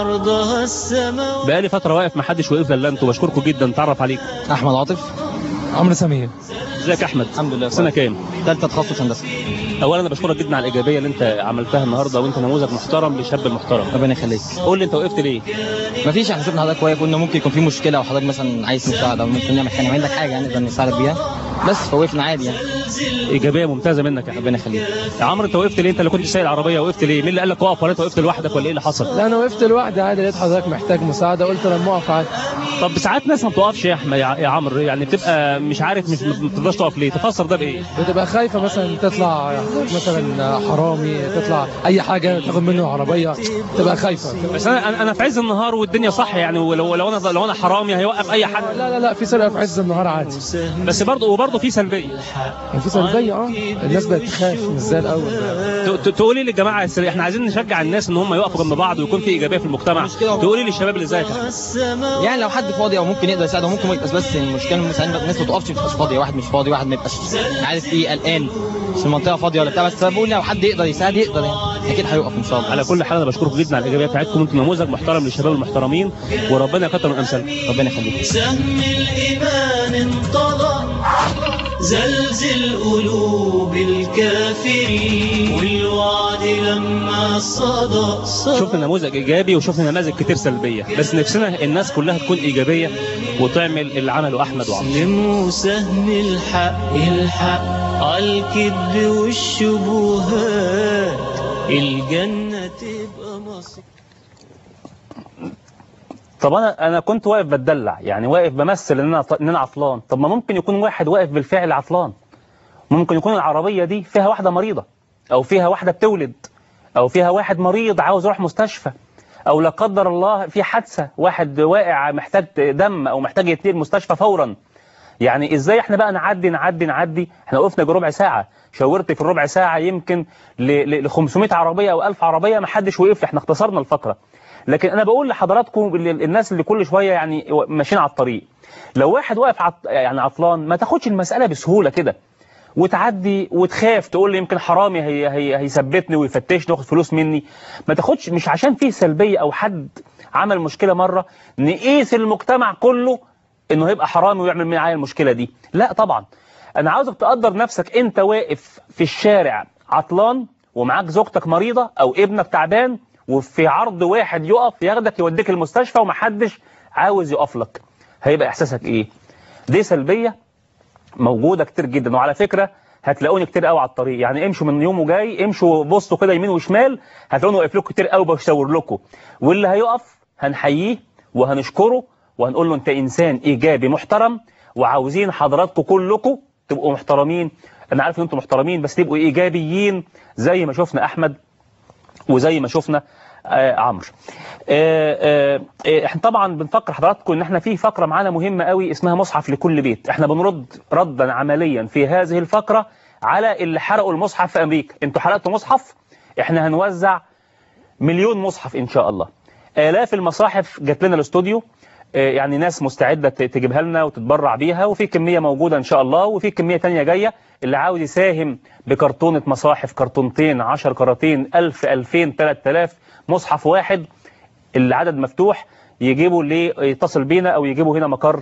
Speaker 1: وعرضها السماوات
Speaker 16: بقالي فترة واقف ما حدش وقف الا انتوا بشكركم جدا تعرف عليك
Speaker 18: احمد عاطف عمرو سمير
Speaker 16: ازيك يا احمد
Speaker 18: الحمد لله
Speaker 16: سنه كام
Speaker 18: ثالثه تخصص هندسه
Speaker 16: اولا انا بشكرك جدا على الايجابيه اللي انت عملتها النهارده وانت نموذج محترم لشاب محترم
Speaker 18: ربنا يخليك
Speaker 16: قول لي انت وقفت ليه
Speaker 18: مفيش احنا شفنا حضرتك واقف قلنا ممكن يكون في مشكله او حضرتك مثلا عايز مساعده او ممكن نعمل حاجه عندك حاجه يعني نقدر نساعدك بيها بس فوقفنا عادي يعني
Speaker 16: ايجابيه ممتازه منك يا
Speaker 18: ربنا يخليك
Speaker 16: يا عمرو انت وقفت ليه انت اللي كنت سايق العربيه وقفت ليه مين اللي قال لك اقف ولا انت وقفت لوحدك ولا ايه اللي حصل
Speaker 18: لا انا وقفت لوحدي عادي لقيت حضرتك محتاج مساعده قلت لما اقف عادي
Speaker 16: طب ساعات ناس ما بتقفش يا احمد يا يا عمرو يعني بتبقى مش عارف مش ما بتقدرش تقف ليه تفسر ده بايه
Speaker 18: بتبقى خايفه مثلا تطلع مثلا حرامي تطلع اي حاجه تاخد منه عربيه تبقى خايفه
Speaker 16: بس انا أنا- انا في عز النهار والدنيا صح يعني ولو لو انا لو انا حرامي هيوقف اي حد
Speaker 18: لا لا لا في سرقه في عز النهار عادي
Speaker 16: بس برضه وبرضه في سلبيه
Speaker 18: في سلبيه اه الناس بقت تخاف مش زي الاول
Speaker 16: ت- ت- تقولي للجماعه السريع احنا عايزين نشجع الناس ان هم يقفوا جنب بعض ويكون في ايجابيه في المجتمع تقولي للشباب اللي زيك
Speaker 18: يعني لو حد فاضي او ممكن يقدر يساعده ممكن ما يبقاش بس المشكله مثلا الناس ما تقفش ما تبقاش فاضيه واحد مش فاضي واحد ما يبقاش عارف ايه قلقان مش المنطقه فاضيه ولا بتاع بس أنا بقول لو حد يقدر يساعد يقدر يعني اكيد هيقف ان شاء الله
Speaker 16: على كل حال انا بشكركم جدا على الايجابيه بتاعتكم انتم نموذج محترم للشباب المحترمين وربنا يكتر من امثالكم
Speaker 18: ربنا يخليك
Speaker 1: سهم الإيمان انطلق زلزل قلوب الكافرين والوعد لما صدى
Speaker 16: شفنا نموذج ايجابي وشفنا نماذج كتير سلبيه بس نفسنا الناس كلها تكون ايجابيه وتعمل اللي عمله احمد وعمرو
Speaker 1: سلموا سهم الحق الحق عالكذب والشبهات الجنة تبقى مصير
Speaker 4: طب انا انا كنت واقف بتدلع يعني واقف بمثل ان انا ان انا عطلان طب ما ممكن يكون واحد واقف بالفعل عطلان ممكن يكون العربيه دي فيها واحده مريضه او فيها واحده بتولد او فيها واحد مريض عاوز يروح مستشفى او لا قدر الله في حادثه واحد واقع محتاج دم او محتاج يتنقل المستشفى فورا يعني ازاي احنا بقى نعدي نعدي نعدي احنا وقفنا بربع ساعه شاورت في الربع ساعه يمكن ل 500 عربيه او 1000 عربيه ما حدش وقف لي احنا اختصرنا الفقره لكن انا بقول لحضراتكم ال- الناس اللي كل شويه يعني ماشيين على الطريق لو واحد واقف عط... يعني عطلان ما تاخدش المساله بسهوله كده وتعدي وتخاف تقول لي يمكن حرامي هي هي هيثبتني ويفتشني وياخد فلوس مني ما تاخدش مش عشان فيه سلبيه او حد عمل مشكله مره نقيس المجتمع كله انه هيبقى حرامي ويعمل معايا المشكله دي لا طبعا انا عاوزك تقدر نفسك انت واقف في الشارع عطلان ومعاك زوجتك مريضه او ابنك تعبان وفي عرض واحد يقف ياخدك يوديك المستشفى ومحدش عاوز يقف لك هيبقى احساسك ايه دي سلبيه موجوده كتير جدا وعلى فكره هتلاقوني كتير قوي على الطريق يعني امشوا من يوم وجاي امشوا بصوا كده يمين وشمال هتلاقوني واقف لكم كتير قوي بشاور لكم واللي هيقف هنحييه وهنشكره وهنقول له انت انسان ايجابي محترم وعاوزين حضراتكم كلكم تبقوا محترمين انا عارف ان انتم محترمين بس تبقوا ايجابيين زي ما شفنا احمد وزي ما شفنا آه عمرو آه آه آه، احنا طبعا بنفكر حضراتكم ان احنا في فقره معانا مهمه قوي اسمها مصحف لكل بيت احنا بنرد ردا عمليا في هذه الفقره على اللي حرقوا المصحف في امريكا انتوا حرقتوا مصحف احنا هنوزع مليون مصحف ان شاء الله الاف المصاحف جات لنا الاستوديو آه، يعني ناس مستعده ت- تجيبها لنا وتتبرع بيها وفي كميه موجوده ان شاء الله وفي كميه تانية جايه اللي عاوز يساهم بكرتونه مصاحف كرتونتين 10 كراتين 1000 2000 3000 مصحف واحد العدد مفتوح يجيبوا ليه يتصل بينا او يجيبوا هنا مقر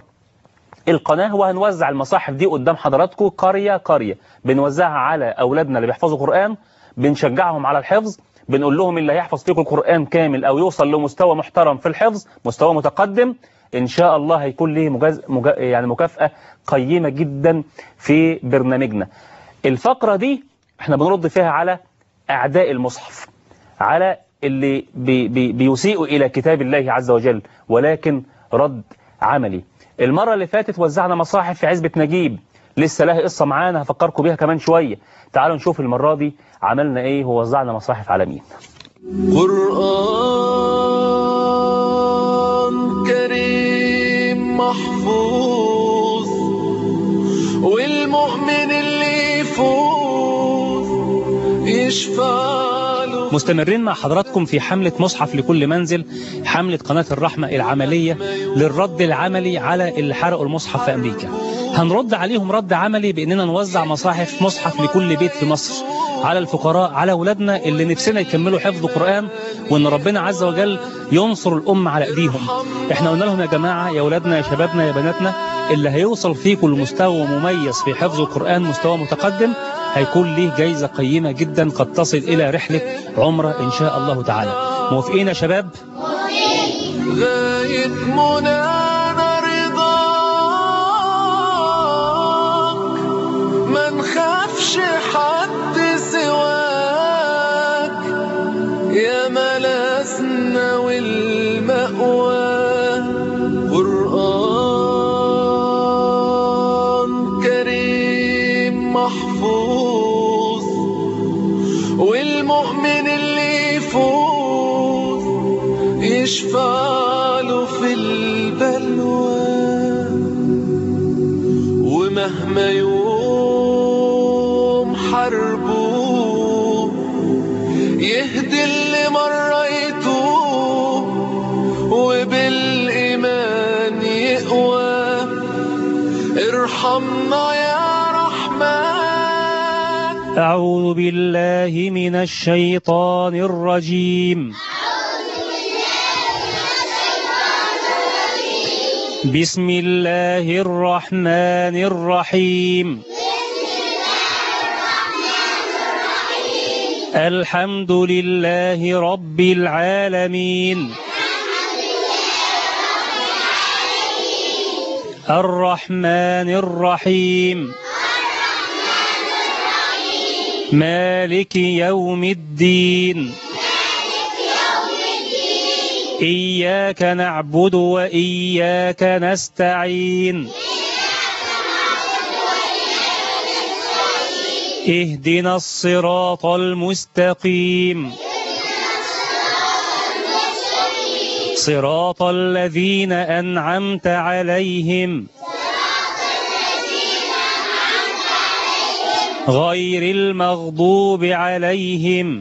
Speaker 4: القناة وهنوزع المصاحف دي قدام حضراتكم قرية قرية بنوزعها على أولادنا اللي بيحفظوا قرآن بنشجعهم على الحفظ بنقول لهم اللي هيحفظ فيكم القرآن كامل أو يوصل لمستوى محترم في الحفظ مستوى متقدم إن شاء الله هيكون ليه مجاز مجا يعني مكافأة قيمة جدا في برنامجنا الفقرة دي احنا بنرد فيها على أعداء المصحف على اللي بي بي بيسيئوا إلى كتاب الله عز وجل ولكن رد عملي المرة اللي فاتت وزعنا مصاحف في عزبة نجيب لسه لها قصة معانا هفكركم بيها كمان شوية تعالوا نشوف المرة دي عملنا ايه ووزعنا مصاحف على مين
Speaker 1: قرآن كريم محفوظ والمؤمن اللي يفوز يشفع له
Speaker 16: مستمرين مع حضراتكم في حملة مصحف لكل منزل حملة قناة الرحمة العملية للرد العملي على اللي حرقوا المصحف في أمريكا هنرد عليهم رد عملي بأننا نوزع مصاحف مصحف لكل بيت في مصر على الفقراء على أولادنا اللي نفسنا يكملوا حفظ القرآن وإن ربنا عز وجل ينصر الأمة على أيديهم إحنا قلنا لهم يا جماعة يا أولادنا يا شبابنا يا بناتنا اللي هيوصل فيكم لمستوى مميز في حفظ القرآن مستوى متقدم هيكون ليه جايزة قيمة جدا قد تصل إلى رحلة عمرة إن شاء الله تعالى موافقين يا شباب؟
Speaker 1: غاية منانا رضاك ما نخافش حد سواك يا ملاسنا والمأوى قرآن كريم محفوظ والمؤمن اللي يفوز يشفع له في البلوى ومهما يوم حربه يهدي اللي مرة يتوب وبالإيمان يقوى ارحمنا يا رحمن
Speaker 16: أعوذ بالله من الشيطان الرجيم بسم الله الرحمن الرحيم الحمد لله رب العالمين الرحمن الرحيم مالك يوم الدين إياك نعبد وإياك نستعين اهدنا الصراط المستقيم صراط الذين أنعمت عليهم غير المغضوب عليهم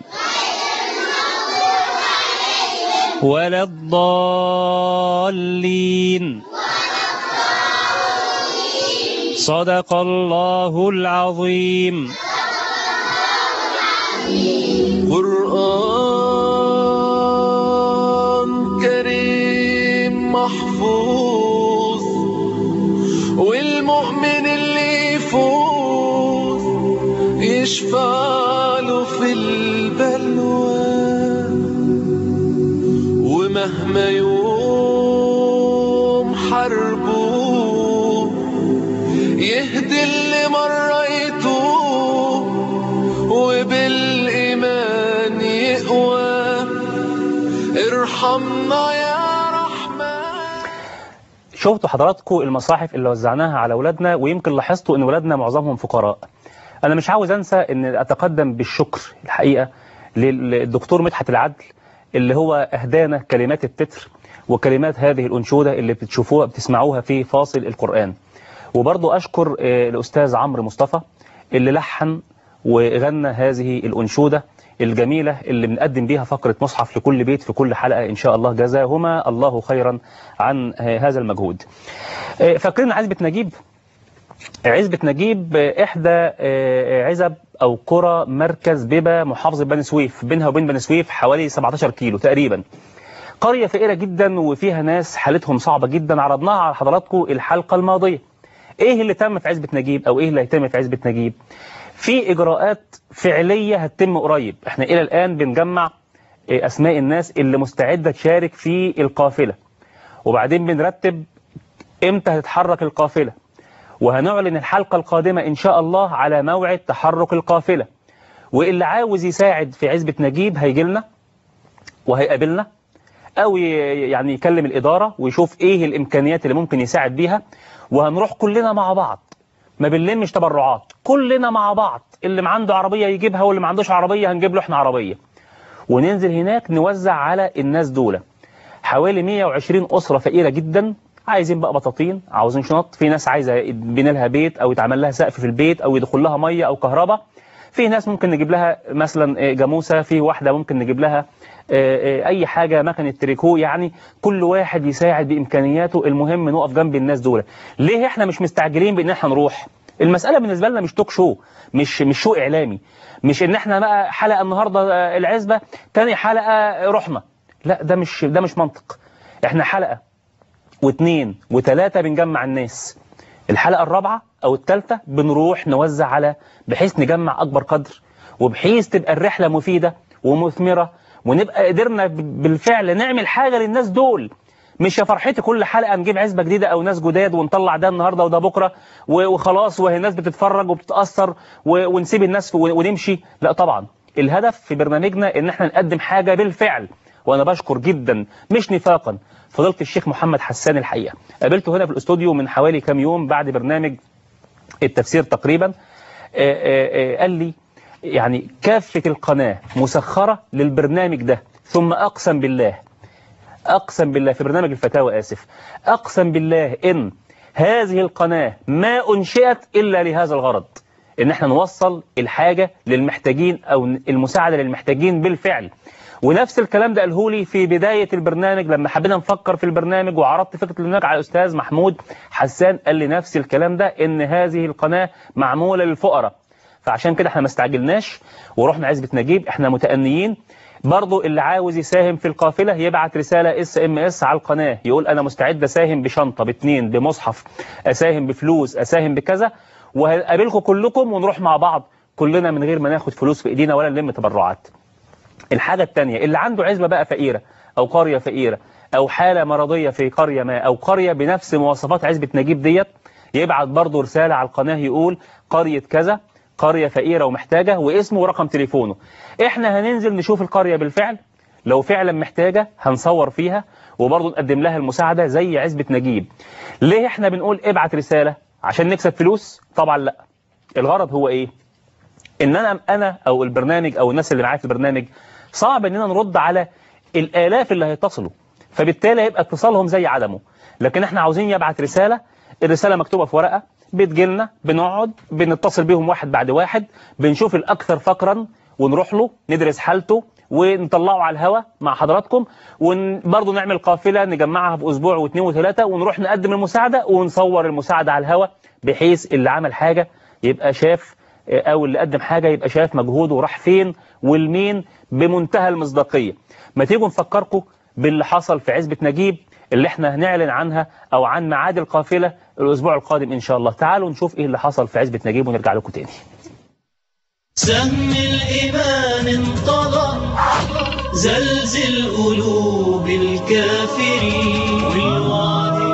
Speaker 16: ولا الضالين صدق الله العظيم
Speaker 1: قرآن كريم محفوظ والمؤمن اللي يفوز يشفع له في البلوى ومهما يوم حربه يهدي اللي مرة يتوب وبالإيمان يقوى ارحمنا يا رحمن
Speaker 4: شفتوا حضراتكم المصاحف اللي وزعناها على أولادنا ويمكن لاحظتوا أن أولادنا معظمهم فقراء أنا مش عاوز أنسى أن أتقدم بالشكر الحقيقة للدكتور مدحت العدل اللي هو أهدانا كلمات التتر وكلمات هذه الأنشودة اللي بتشوفوها بتسمعوها في فاصل القرآن وبرضو أشكر آه، الأستاذ عمرو مصطفى اللي لحن وغنى هذه الأنشودة الجميلة اللي بنقدم بيها فقرة مصحف لكل بيت في كل حلقة إن شاء الله جزاهما الله خيرا عن آه، هذا المجهود آه، فاكرين عزبة نجيب عزبة نجيب آه، إحدى آه، عزب أو قرى مركز بيبا محافظة بني سويف بينها وبين بني سويف حوالي 17 كيلو تقريبا قرية فقيرة جدا وفيها ناس حالتهم صعبة جدا عرضناها على حضراتكم الحلقة الماضية ايه اللي تم في عزبة نجيب او ايه اللي هيتم في عزبة نجيب في اجراءات فعلية هتتم قريب احنا الى الان بنجمع إيه، اسماء الناس اللي مستعدة تشارك في القافلة وبعدين بنرتب امتى هتتحرك القافلة وهنعلن الحلقة القادمة ان شاء الله على موعد تحرك القافلة واللي عاوز يساعد في عزبة نجيب هيجي لنا وهيقابلنا او ي- يعني يكلم الاداره ويشوف ايه الامكانيات اللي ممكن يساعد بيها وهنروح كلنا مع بعض ما بنلمش تبرعات كلنا مع بعض اللي ما عنده عربيه يجيبها واللي ما عندوش عربيه هنجيب له احنا عربيه وننزل هناك نوزع على الناس دول حوالي 120 اسره فقيره جدا عايزين بقى بطاطين عاوزين شنط في ناس عايزه يتبني لها بيت او يتعمل لها سقف في البيت او يدخل لها ميه او كهرباء في ناس ممكن نجيب لها مثلا آه، جاموسه في واحده ممكن نجيب لها آه، آه، اي حاجه مكنه تريكو يعني كل واحد يساعد بامكانياته المهم نقف جنب الناس دول ليه احنا مش مستعجلين بان احنا نروح المساله بالنسبه لنا مش توك شو مش مش شو اعلامي مش ان احنا بقى حلقه النهارده آه، العزبه تاني حلقه رحمه لا ده مش ده مش منطق احنا حلقه واثنين وثلاثه بنجمع الناس الحلقه الرابعه او الثالثه بنروح نوزع على بحيث نجمع اكبر قدر وبحيث تبقى الرحله مفيده ومثمره ونبقى قدرنا ب- بالفعل نعمل حاجه للناس دول مش يا فرحتي كل حلقه نجيب عزبه جديده او ناس جداد ونطلع ده النهارده وده بكره و- وخلاص وهي الناس بتتفرج وبتتاثر و- ونسيب الناس في- ونمشي لا طبعا الهدف في برنامجنا ان احنا نقدم حاجه بالفعل وانا بشكر جدا مش نفاقا فضيله الشيخ محمد حسان الحقيقه قابلته هنا في الاستوديو من حوالي كام يوم بعد برنامج التفسير تقريبا آه، آه، آه، قال لي يعني كافة القناة مسخرة للبرنامج ده ثم أقسم بالله أقسم بالله في برنامج الفتاوى آسف أقسم بالله إن هذه القناة ما أنشئت إلا لهذا الغرض إن احنا نوصل الحاجة للمحتاجين أو المساعدة للمحتاجين بالفعل ونفس الكلام ده قاله لي في بداية البرنامج لما حبينا نفكر في البرنامج وعرضت فكرة البرنامج على الأستاذ محمود حسان قال لي نفس الكلام ده إن هذه القناة معمولة للفقراء فعشان كده احنا ما استعجلناش ورحنا عزبة نجيب احنا متأنيين برضو اللي عاوز يساهم في القافلة يبعت رسالة اس ام اس على القناة يقول انا مستعد اساهم بشنطة باتنين بمصحف اساهم بفلوس اساهم بكذا وهقابلكم كلكم ونروح مع بعض كلنا من غير ما ناخد فلوس في ايدينا ولا نلم تبرعات الحاجة التانية اللي عنده عزبة بقى فقيرة أو قرية فقيرة أو حالة مرضية في قرية ما أو قرية بنفس مواصفات عزبة نجيب ديت يبعت برضه رسالة على القناة يقول قرية كذا قرية فقيرة ومحتاجة واسمه ورقم تليفونه احنا هننزل نشوف القرية بالفعل لو فعلا محتاجة هنصور فيها وبرضه نقدم لها المساعدة زي عزبة نجيب ليه احنا بنقول ابعت رسالة عشان نكسب فلوس طبعا لا الغرض هو ايه ان انا انا او البرنامج او الناس اللي معايا في البرنامج صعب اننا نرد على الالاف اللي هيتصلوا فبالتالي هيبقى اتصالهم زي عدمه لكن احنا عاوزين يبعت رسالة الرسالة مكتوبة في ورقة بتجيلنا بنقعد بنتصل بيهم واحد بعد واحد بنشوف الاكثر فقرا ونروح له ندرس حالته ونطلعه على الهوا مع حضراتكم وبرضه نعمل قافلة نجمعها في أسبوع واثنين وثلاثة ونروح نقدم المساعدة ونصور المساعدة على الهوا بحيث اللي عمل حاجة يبقى شاف او اللي قدم حاجة يبقى شاف مجهوده راح فين والمين بمنتهى المصداقية ما تيجوا نفكركم باللي حصل في عزبة نجيب اللي احنا هنعلن عنها او عن ميعاد القافلة الاسبوع القادم ان شاء الله تعالوا نشوف ايه اللي حصل في عزبة نجيب ونرجع لكم تاني
Speaker 1: سهم الإيمان انطلق زلزل قلوب الكافرين والوعد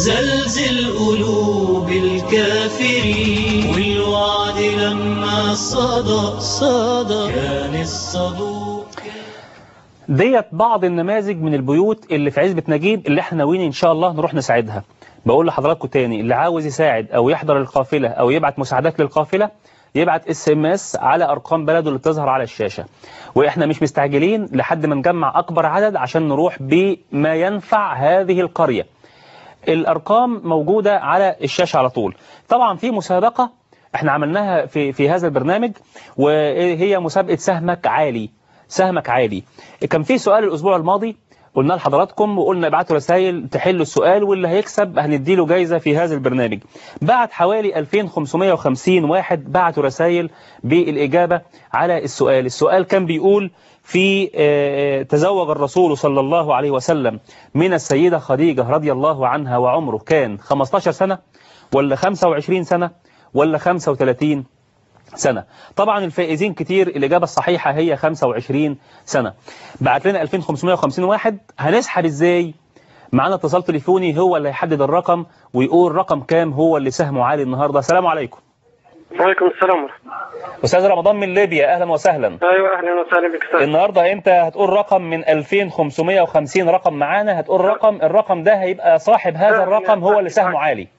Speaker 1: زلزل قلوب الكافرين والوعد لما صدى صدى كان الصدوق
Speaker 4: ديت بعض النماذج من البيوت اللي في عزبة نجيب اللي احنا ناويين ان شاء الله نروح نساعدها بقول لحضراتكم تاني اللي عاوز يساعد او يحضر القافلة او يبعت مساعدات للقافلة يبعت اس ام اس على ارقام بلده اللي بتظهر على الشاشة واحنا مش مستعجلين لحد ما نجمع اكبر عدد عشان نروح بما ينفع هذه القرية الارقام موجودة على الشاشة على طول طبعا في مسابقة احنا عملناها في في هذا البرنامج وهي مسابقة سهمك عالي سهمك عالي كان في سؤال الاسبوع الماضي قلنا لحضراتكم وقلنا ابعتوا رسائل تحلوا السؤال واللي هيكسب هنديله جايزة في هذا البرنامج بعت حوالي 2550 واحد بعتوا رسائل بالإجابة على السؤال السؤال كان بيقول في آه، تزوج الرسول صلى الله عليه وسلم من السيدة خديجة رضي الله عنها وعمره كان 15 سنة ولا 25 سنة ولا 35 سنة طبعا الفائزين كتير الإجابة الصحيحة هي 25 سنة بعت لنا 2550 واحد هنسحب إزاي معانا اتصال تليفوني هو اللي هيحدد الرقم ويقول رقم كام هو اللي سهمه عالي النهاردة السلام عليكم
Speaker 19: وعليكم السلام ورحمة
Speaker 4: أستاذ رمضان من ليبيا أهلا وسهلا
Speaker 19: أيوة أهلا وسهلا بك أستاذ
Speaker 4: النهاردة أنت هتقول رقم من 2550 رقم معانا هتقول رقم الرقم ده هيبقى صاحب هذا الرقم هو اللي سهمه عالي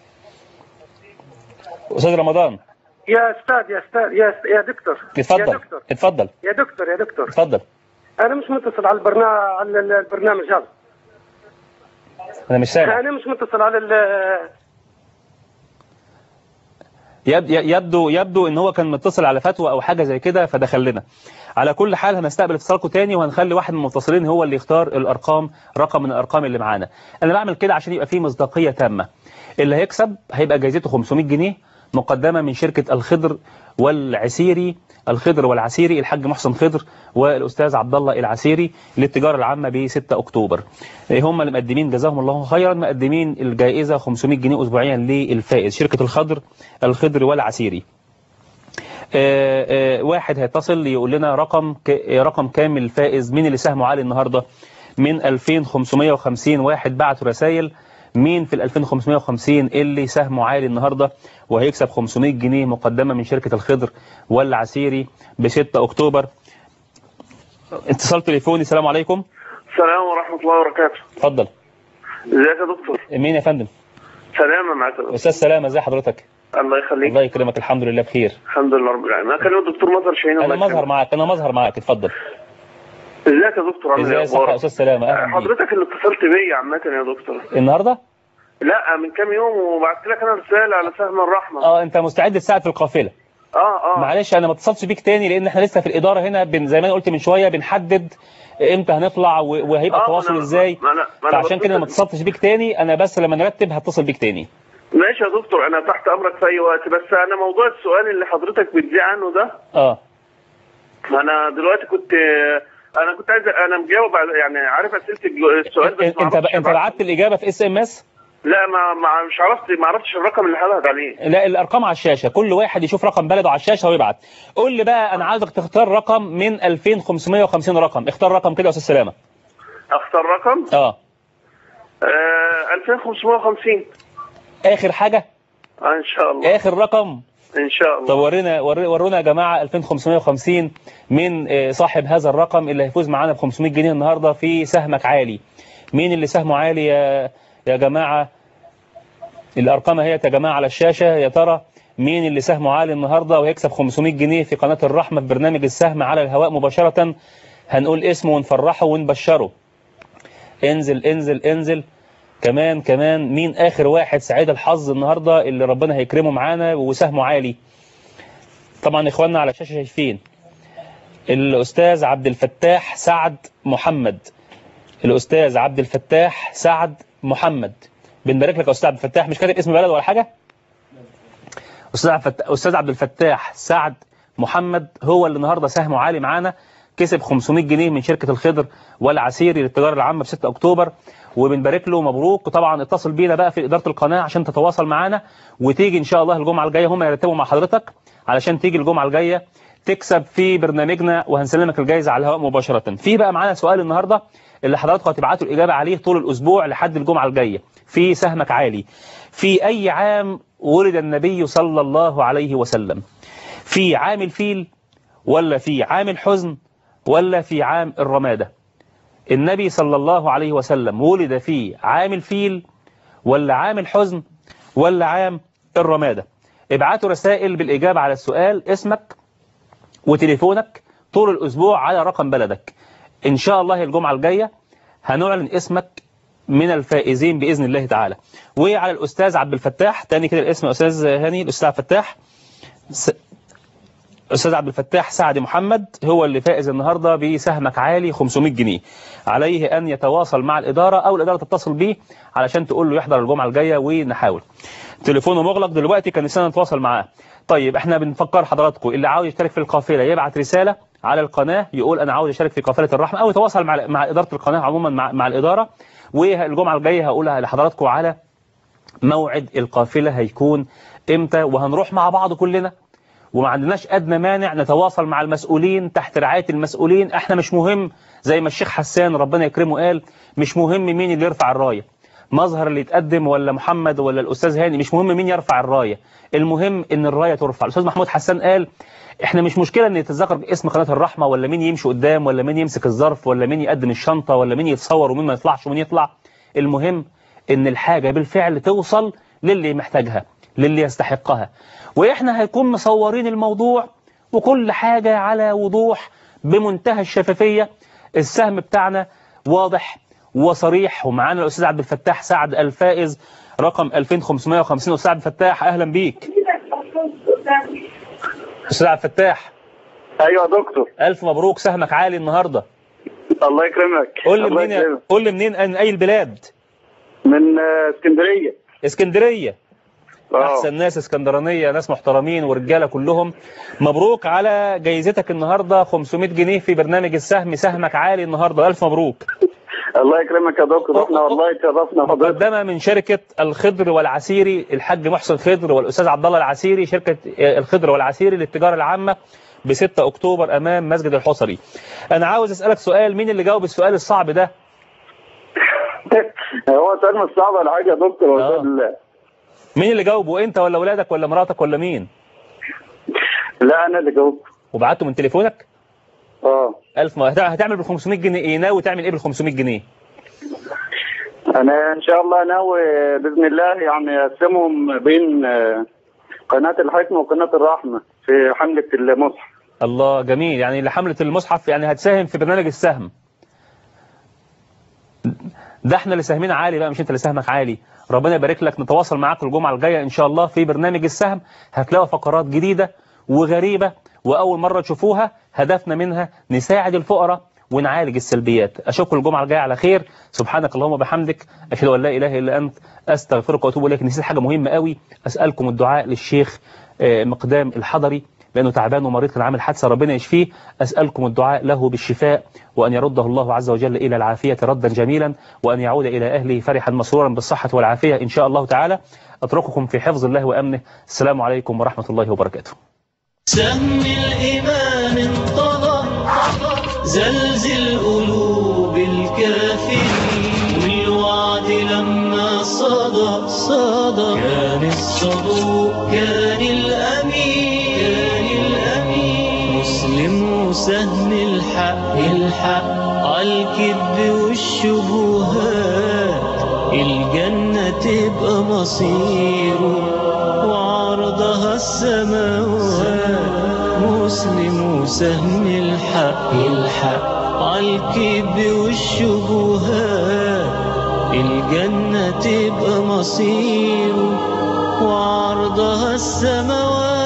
Speaker 4: أستاذ رمضان
Speaker 19: يا أستاذ يا أستاذ يا يا دكتور يا
Speaker 4: اتفضل
Speaker 19: دكتور
Speaker 4: اتفضل
Speaker 19: يا دكتور يا دكتور
Speaker 4: اتفضل
Speaker 19: أنا مش متصل على البرنامج على البرنامج هذا
Speaker 4: أنا مش سامع
Speaker 19: أنا مش متصل على ال
Speaker 4: يب- يبدو يبدو ان هو كان متصل على فتوى او حاجه زي كده فدخل لنا على كل حال هنستقبل اتصالكم تاني وهنخلي واحد من المتصلين هو اللي يختار الارقام رقم من الارقام اللي معانا انا بعمل كده عشان يبقى فيه مصداقيه تامه اللي هيكسب هيبقى جايزته 500 جنيه مقدمه من شركه الخضر والعسيري الخضر والعسيري الحاج محسن خضر والاستاذ عبد الله العسيري للتجاره العامه ب 6 اكتوبر هم اللي مقدمين جزاهم الله خيرا مقدمين الجائزه 500 جنيه اسبوعيا للفائز شركه الخضر الخضر والعسيري آه، آه، واحد هيتصل يقول لنا رقم ك- رقم كامل الفائز مين اللي سهمه عالي النهارده من 2550 واحد بعتوا رسائل مين في ال 2550 اللي سهمه عالي النهارده وهيكسب 500 جنيه مقدمه من شركه الخضر والعسيري ب 6 اكتوبر اتصال تليفوني السلام عليكم
Speaker 19: السلام ورحمة الله وبركاته
Speaker 4: اتفضل
Speaker 19: ازيك يا دكتور
Speaker 4: مين يا فندم
Speaker 19: سلامة معك يا دكتور.
Speaker 4: استاذ سلامه ازي حضرتك
Speaker 19: الله يخليك
Speaker 4: الله يكرمك الحمد لله بخير
Speaker 19: الحمد لله رب العالمين أنا كلمة الدكتور مظهر شاهين
Speaker 4: انا
Speaker 19: الله
Speaker 4: مظهر
Speaker 19: يكرمك.
Speaker 4: معاك انا مظهر معاك اتفضل
Speaker 19: ازيك يا دكتور عامل ايه
Speaker 4: ازاي صح يا
Speaker 19: أخبارك؟
Speaker 4: استاذ سلامه اهلا بيك
Speaker 19: حضرتك اللي اتصلت بيا عامة يا دكتور
Speaker 4: النهارده
Speaker 19: لا من كام يوم وبعت لك انا رسالة على سهم الرحمة
Speaker 4: اه انت مستعد تساعد في القافله
Speaker 19: اه اه
Speaker 4: معلش انا ما اتصلتش بيك تاني لان احنا لسه في الاداره هنا بن زي ما انا قلت من شويه بنحدد امتى هنطلع و- وهيبقى
Speaker 19: آه،
Speaker 4: التواصل
Speaker 19: ما أنا-
Speaker 4: ازاي
Speaker 19: ما أنا- ما أنا
Speaker 4: فعشان كده ما
Speaker 19: بتصل-
Speaker 4: اتصلتش بيك تاني انا بس لما نرتب هتصل بيك تاني
Speaker 19: ماشي يا دكتور انا تحت امرك في اي وقت بس انا موضوع السؤال اللي حضرتك بتذيع عنه ده
Speaker 4: اه
Speaker 19: انا دلوقتي كنت انا كنت عايز انا مجاوب على- يعني عارف اسئله الج- السؤال بس ما
Speaker 4: انت
Speaker 19: عرفتش
Speaker 4: انت
Speaker 19: أبعت.
Speaker 4: بعت الاجابه في اس ام اس
Speaker 19: لا ما, ما مش عرفت ما عرفتش الرقم اللي حضرتك عليه
Speaker 4: لا الارقام على الشاشه كل واحد يشوف رقم بلده على الشاشه ويبعت قول لي بقى انا عايزك تختار رقم من 2550 رقم اختار رقم كده يا استاذ سلامه
Speaker 19: اختار رقم
Speaker 4: اه
Speaker 19: آه 2550
Speaker 4: اخر حاجه
Speaker 19: آه ان شاء الله
Speaker 4: اخر رقم
Speaker 19: ان شاء الله
Speaker 4: طب ورينا وري- ورونا يا جماعه 2550 من آه، صاحب هذا الرقم اللي هيفوز معانا ب 500 جنيه النهارده في سهمك عالي مين اللي سهمه عالي يا يا جماعه الارقام اهي يا جماعه على الشاشه يا ترى مين اللي سهمه عالي النهارده وهيكسب 500 جنيه في قناه الرحمه في برنامج السهم على الهواء مباشره هنقول اسمه ونفرحه ونبشره انزل انزل انزل كمان كمان مين اخر واحد سعيد الحظ النهارده اللي ربنا هيكرمه معانا وسهمه عالي طبعا اخواننا على الشاشه شايفين الاستاذ عبد الفتاح سعد محمد الاستاذ عبد الفتاح سعد محمد بنبارك لك يا استاذ عبد الفتاح مش كاتب اسم بلد ولا حاجه استاذ عبد الفتاح استاذ عبد الفتاح سعد محمد هو اللي النهارده سهمه عالي معانا كسب 500 جنيه من شركه الخضر والعسيري للتجاره العامه في 6 اكتوبر وبنبارك له مبروك وطبعا اتصل بينا بقى في اداره القناه عشان تتواصل معانا وتيجي ان شاء الله الجمعه الجايه هم يرتبوا مع حضرتك علشان تيجي الجمعه الجايه تكسب في برنامجنا وهنسلمك الجائزه على الهواء مباشره في بقى معانا سؤال النهارده اللي حضراتكم هتبعتوا الإجابة عليه طول الأسبوع لحد الجمعة الجاية في سهمك عالي في أي عام ولد النبي صلى الله عليه وسلم في عام الفيل ولا في عام الحزن ولا في عام الرمادة النبي صلى الله عليه وسلم ولد في عام الفيل ولا عام الحزن ولا عام الرمادة ابعتوا رسائل بالإجابة على السؤال اسمك وتليفونك طول الأسبوع على رقم بلدك إن شاء الله الجمعة الجاية هنعلن اسمك من الفائزين بإذن الله تعالى وعلى الأستاذ عبد الفتاح تاني كده الاسم يا أستاذ هاني الأستاذ عبد الفتاح س... أستاذ عبد الفتاح سعد محمد هو اللي فائز النهاردة بسهمك عالي 500 جنيه عليه أن يتواصل مع الإدارة أو الإدارة تتصل بيه علشان تقول له يحضر الجمعة الجاية ونحاول تليفونه مغلق دلوقتي كان نسينا نتواصل معاه طيب احنا بنفكر حضراتكم اللي عاوز يشترك في القافلة يبعت رسالة على القناة يقول أنا عاوز أشارك في قافلة الرحمة أو يتواصل مع مع إدارة القناة عموما مع, مع الإدارة والجمعة الجاية هقولها لحضراتكم على موعد القافلة هيكون إمتى وهنروح مع بعض كلنا وما عندناش أدنى مانع نتواصل مع المسؤولين تحت رعاية المسؤولين احنا مش مهم زي ما الشيخ حسان ربنا يكرمه قال مش مهم مين اللي يرفع الراية مظهر اللي يتقدم ولا محمد ولا الأستاذ هاني مش مهم مين يرفع الراية المهم ان الراية ترفع الأستاذ محمود حسان قال احنا مش مشكلة ان يتذكر اسم قناة الرحمة ولا مين يمشي قدام ولا مين يمسك الظرف ولا مين يقدم الشنطة ولا مين يتصور ومين ما يطلعش ومين يطلع المهم ان الحاجة بالفعل توصل للي محتاجها للي يستحقها واحنا هيكون مصورين الموضوع وكل حاجة على وضوح بمنتهى الشفافية السهم بتاعنا واضح وصريح ومعانا الأستاذ عبد الفتاح سعد الفائز رقم 2550 أستاذ عبد الفتاح أهلا بيك أستاذ عبد الفتاح
Speaker 19: ايوه يا دكتور
Speaker 4: ألف مبروك سهمك عالي النهاردة
Speaker 19: الله يكرمك
Speaker 4: قول لي
Speaker 19: الله
Speaker 4: منين
Speaker 19: يكرمك.
Speaker 4: قول لي منين من أي البلاد
Speaker 19: من آه، اسكندريه
Speaker 4: اسكندرية
Speaker 19: آه.
Speaker 4: أحسن ناس اسكندرانية ناس محترمين ورجالة كلهم مبروك على جايزتك النهاردة 500 جنيه في برنامج السهم سهمك عالي النهاردة ألف مبروك
Speaker 19: الله يكرمك يا دكتور احنا والله اتشرفنا حضرتك
Speaker 4: مقدمة من شركة الخضر والعسيري الحاج محسن خضر والأستاذ عبد الله العسيري شركة الخضر والعسيري للتجارة العامة ب 6 أكتوبر أمام مسجد الحصري أنا عاوز أسألك سؤال مين اللي جاوب السؤال الصعب ده
Speaker 19: هو سؤال مش صعب ولا حاجه يا دكتور هو سؤال-
Speaker 4: مين اللي جاوبه أنت ولا ولادك ولا مراتك ولا مين
Speaker 19: لا انا اللي جاوبت
Speaker 4: وبعته من تليفونك
Speaker 19: اه
Speaker 4: ألف ما هت- هتعمل بال 500 جنيه إيه ناوي تعمل إيه بال 500 جنيه
Speaker 19: انا ان شاء الله ناوي باذن الله يعني اقسمهم بين آه، قناه الحكمه وقناه الرحمه في حمله المصحف
Speaker 4: الله جميل يعني لحملة المصحف يعني هتساهم في برنامج السهم ده احنا اللي ساهمين عالي بقى مش انت اللي سهمك عالي ربنا يبارك لك نتواصل معاك الجمعة الجاية ان شاء الله في برنامج السهم هتلاقوا فقرات جديدة وغريبة واول مرة تشوفوها هدفنا منها نساعد الفقراء ونعالج السلبيات اشوفكم الجمعة الجاية على خير سبحانك اللهم وبحمدك اشهد ان لا اله الا انت استغفرك واتوب اليك نسيت حاجة مهمة قوي اسالكم الدعاء للشيخ آه، مقدام الحضري لأنه تعبان ومريض كان عامل حادثة ربنا يشفيه أسألكم الدعاء له بالشفاء وأن يرده الله عز وجل إلى العافية ردا جميلا وأن يعود إلى أهله فرحا مسرورا بالصحة والعافية إن شاء الله تعالى أترككم في حفظ الله وأمنه السلام عليكم ورحمة الله وبركاته
Speaker 1: سهم الإمام انطلق زلزل قلوب الكافرين والوعد لما صدى صدى كان الصدوق كان الأمين كان الأمين مسلم وسهم الحق الحق عالكذب والشبهات الجنة تبقى مصيره وعرضها السماوات مسلم وسهم الحق الحق عالكذب والشبهات الجنة تبقى مصيره وعرضها السماوات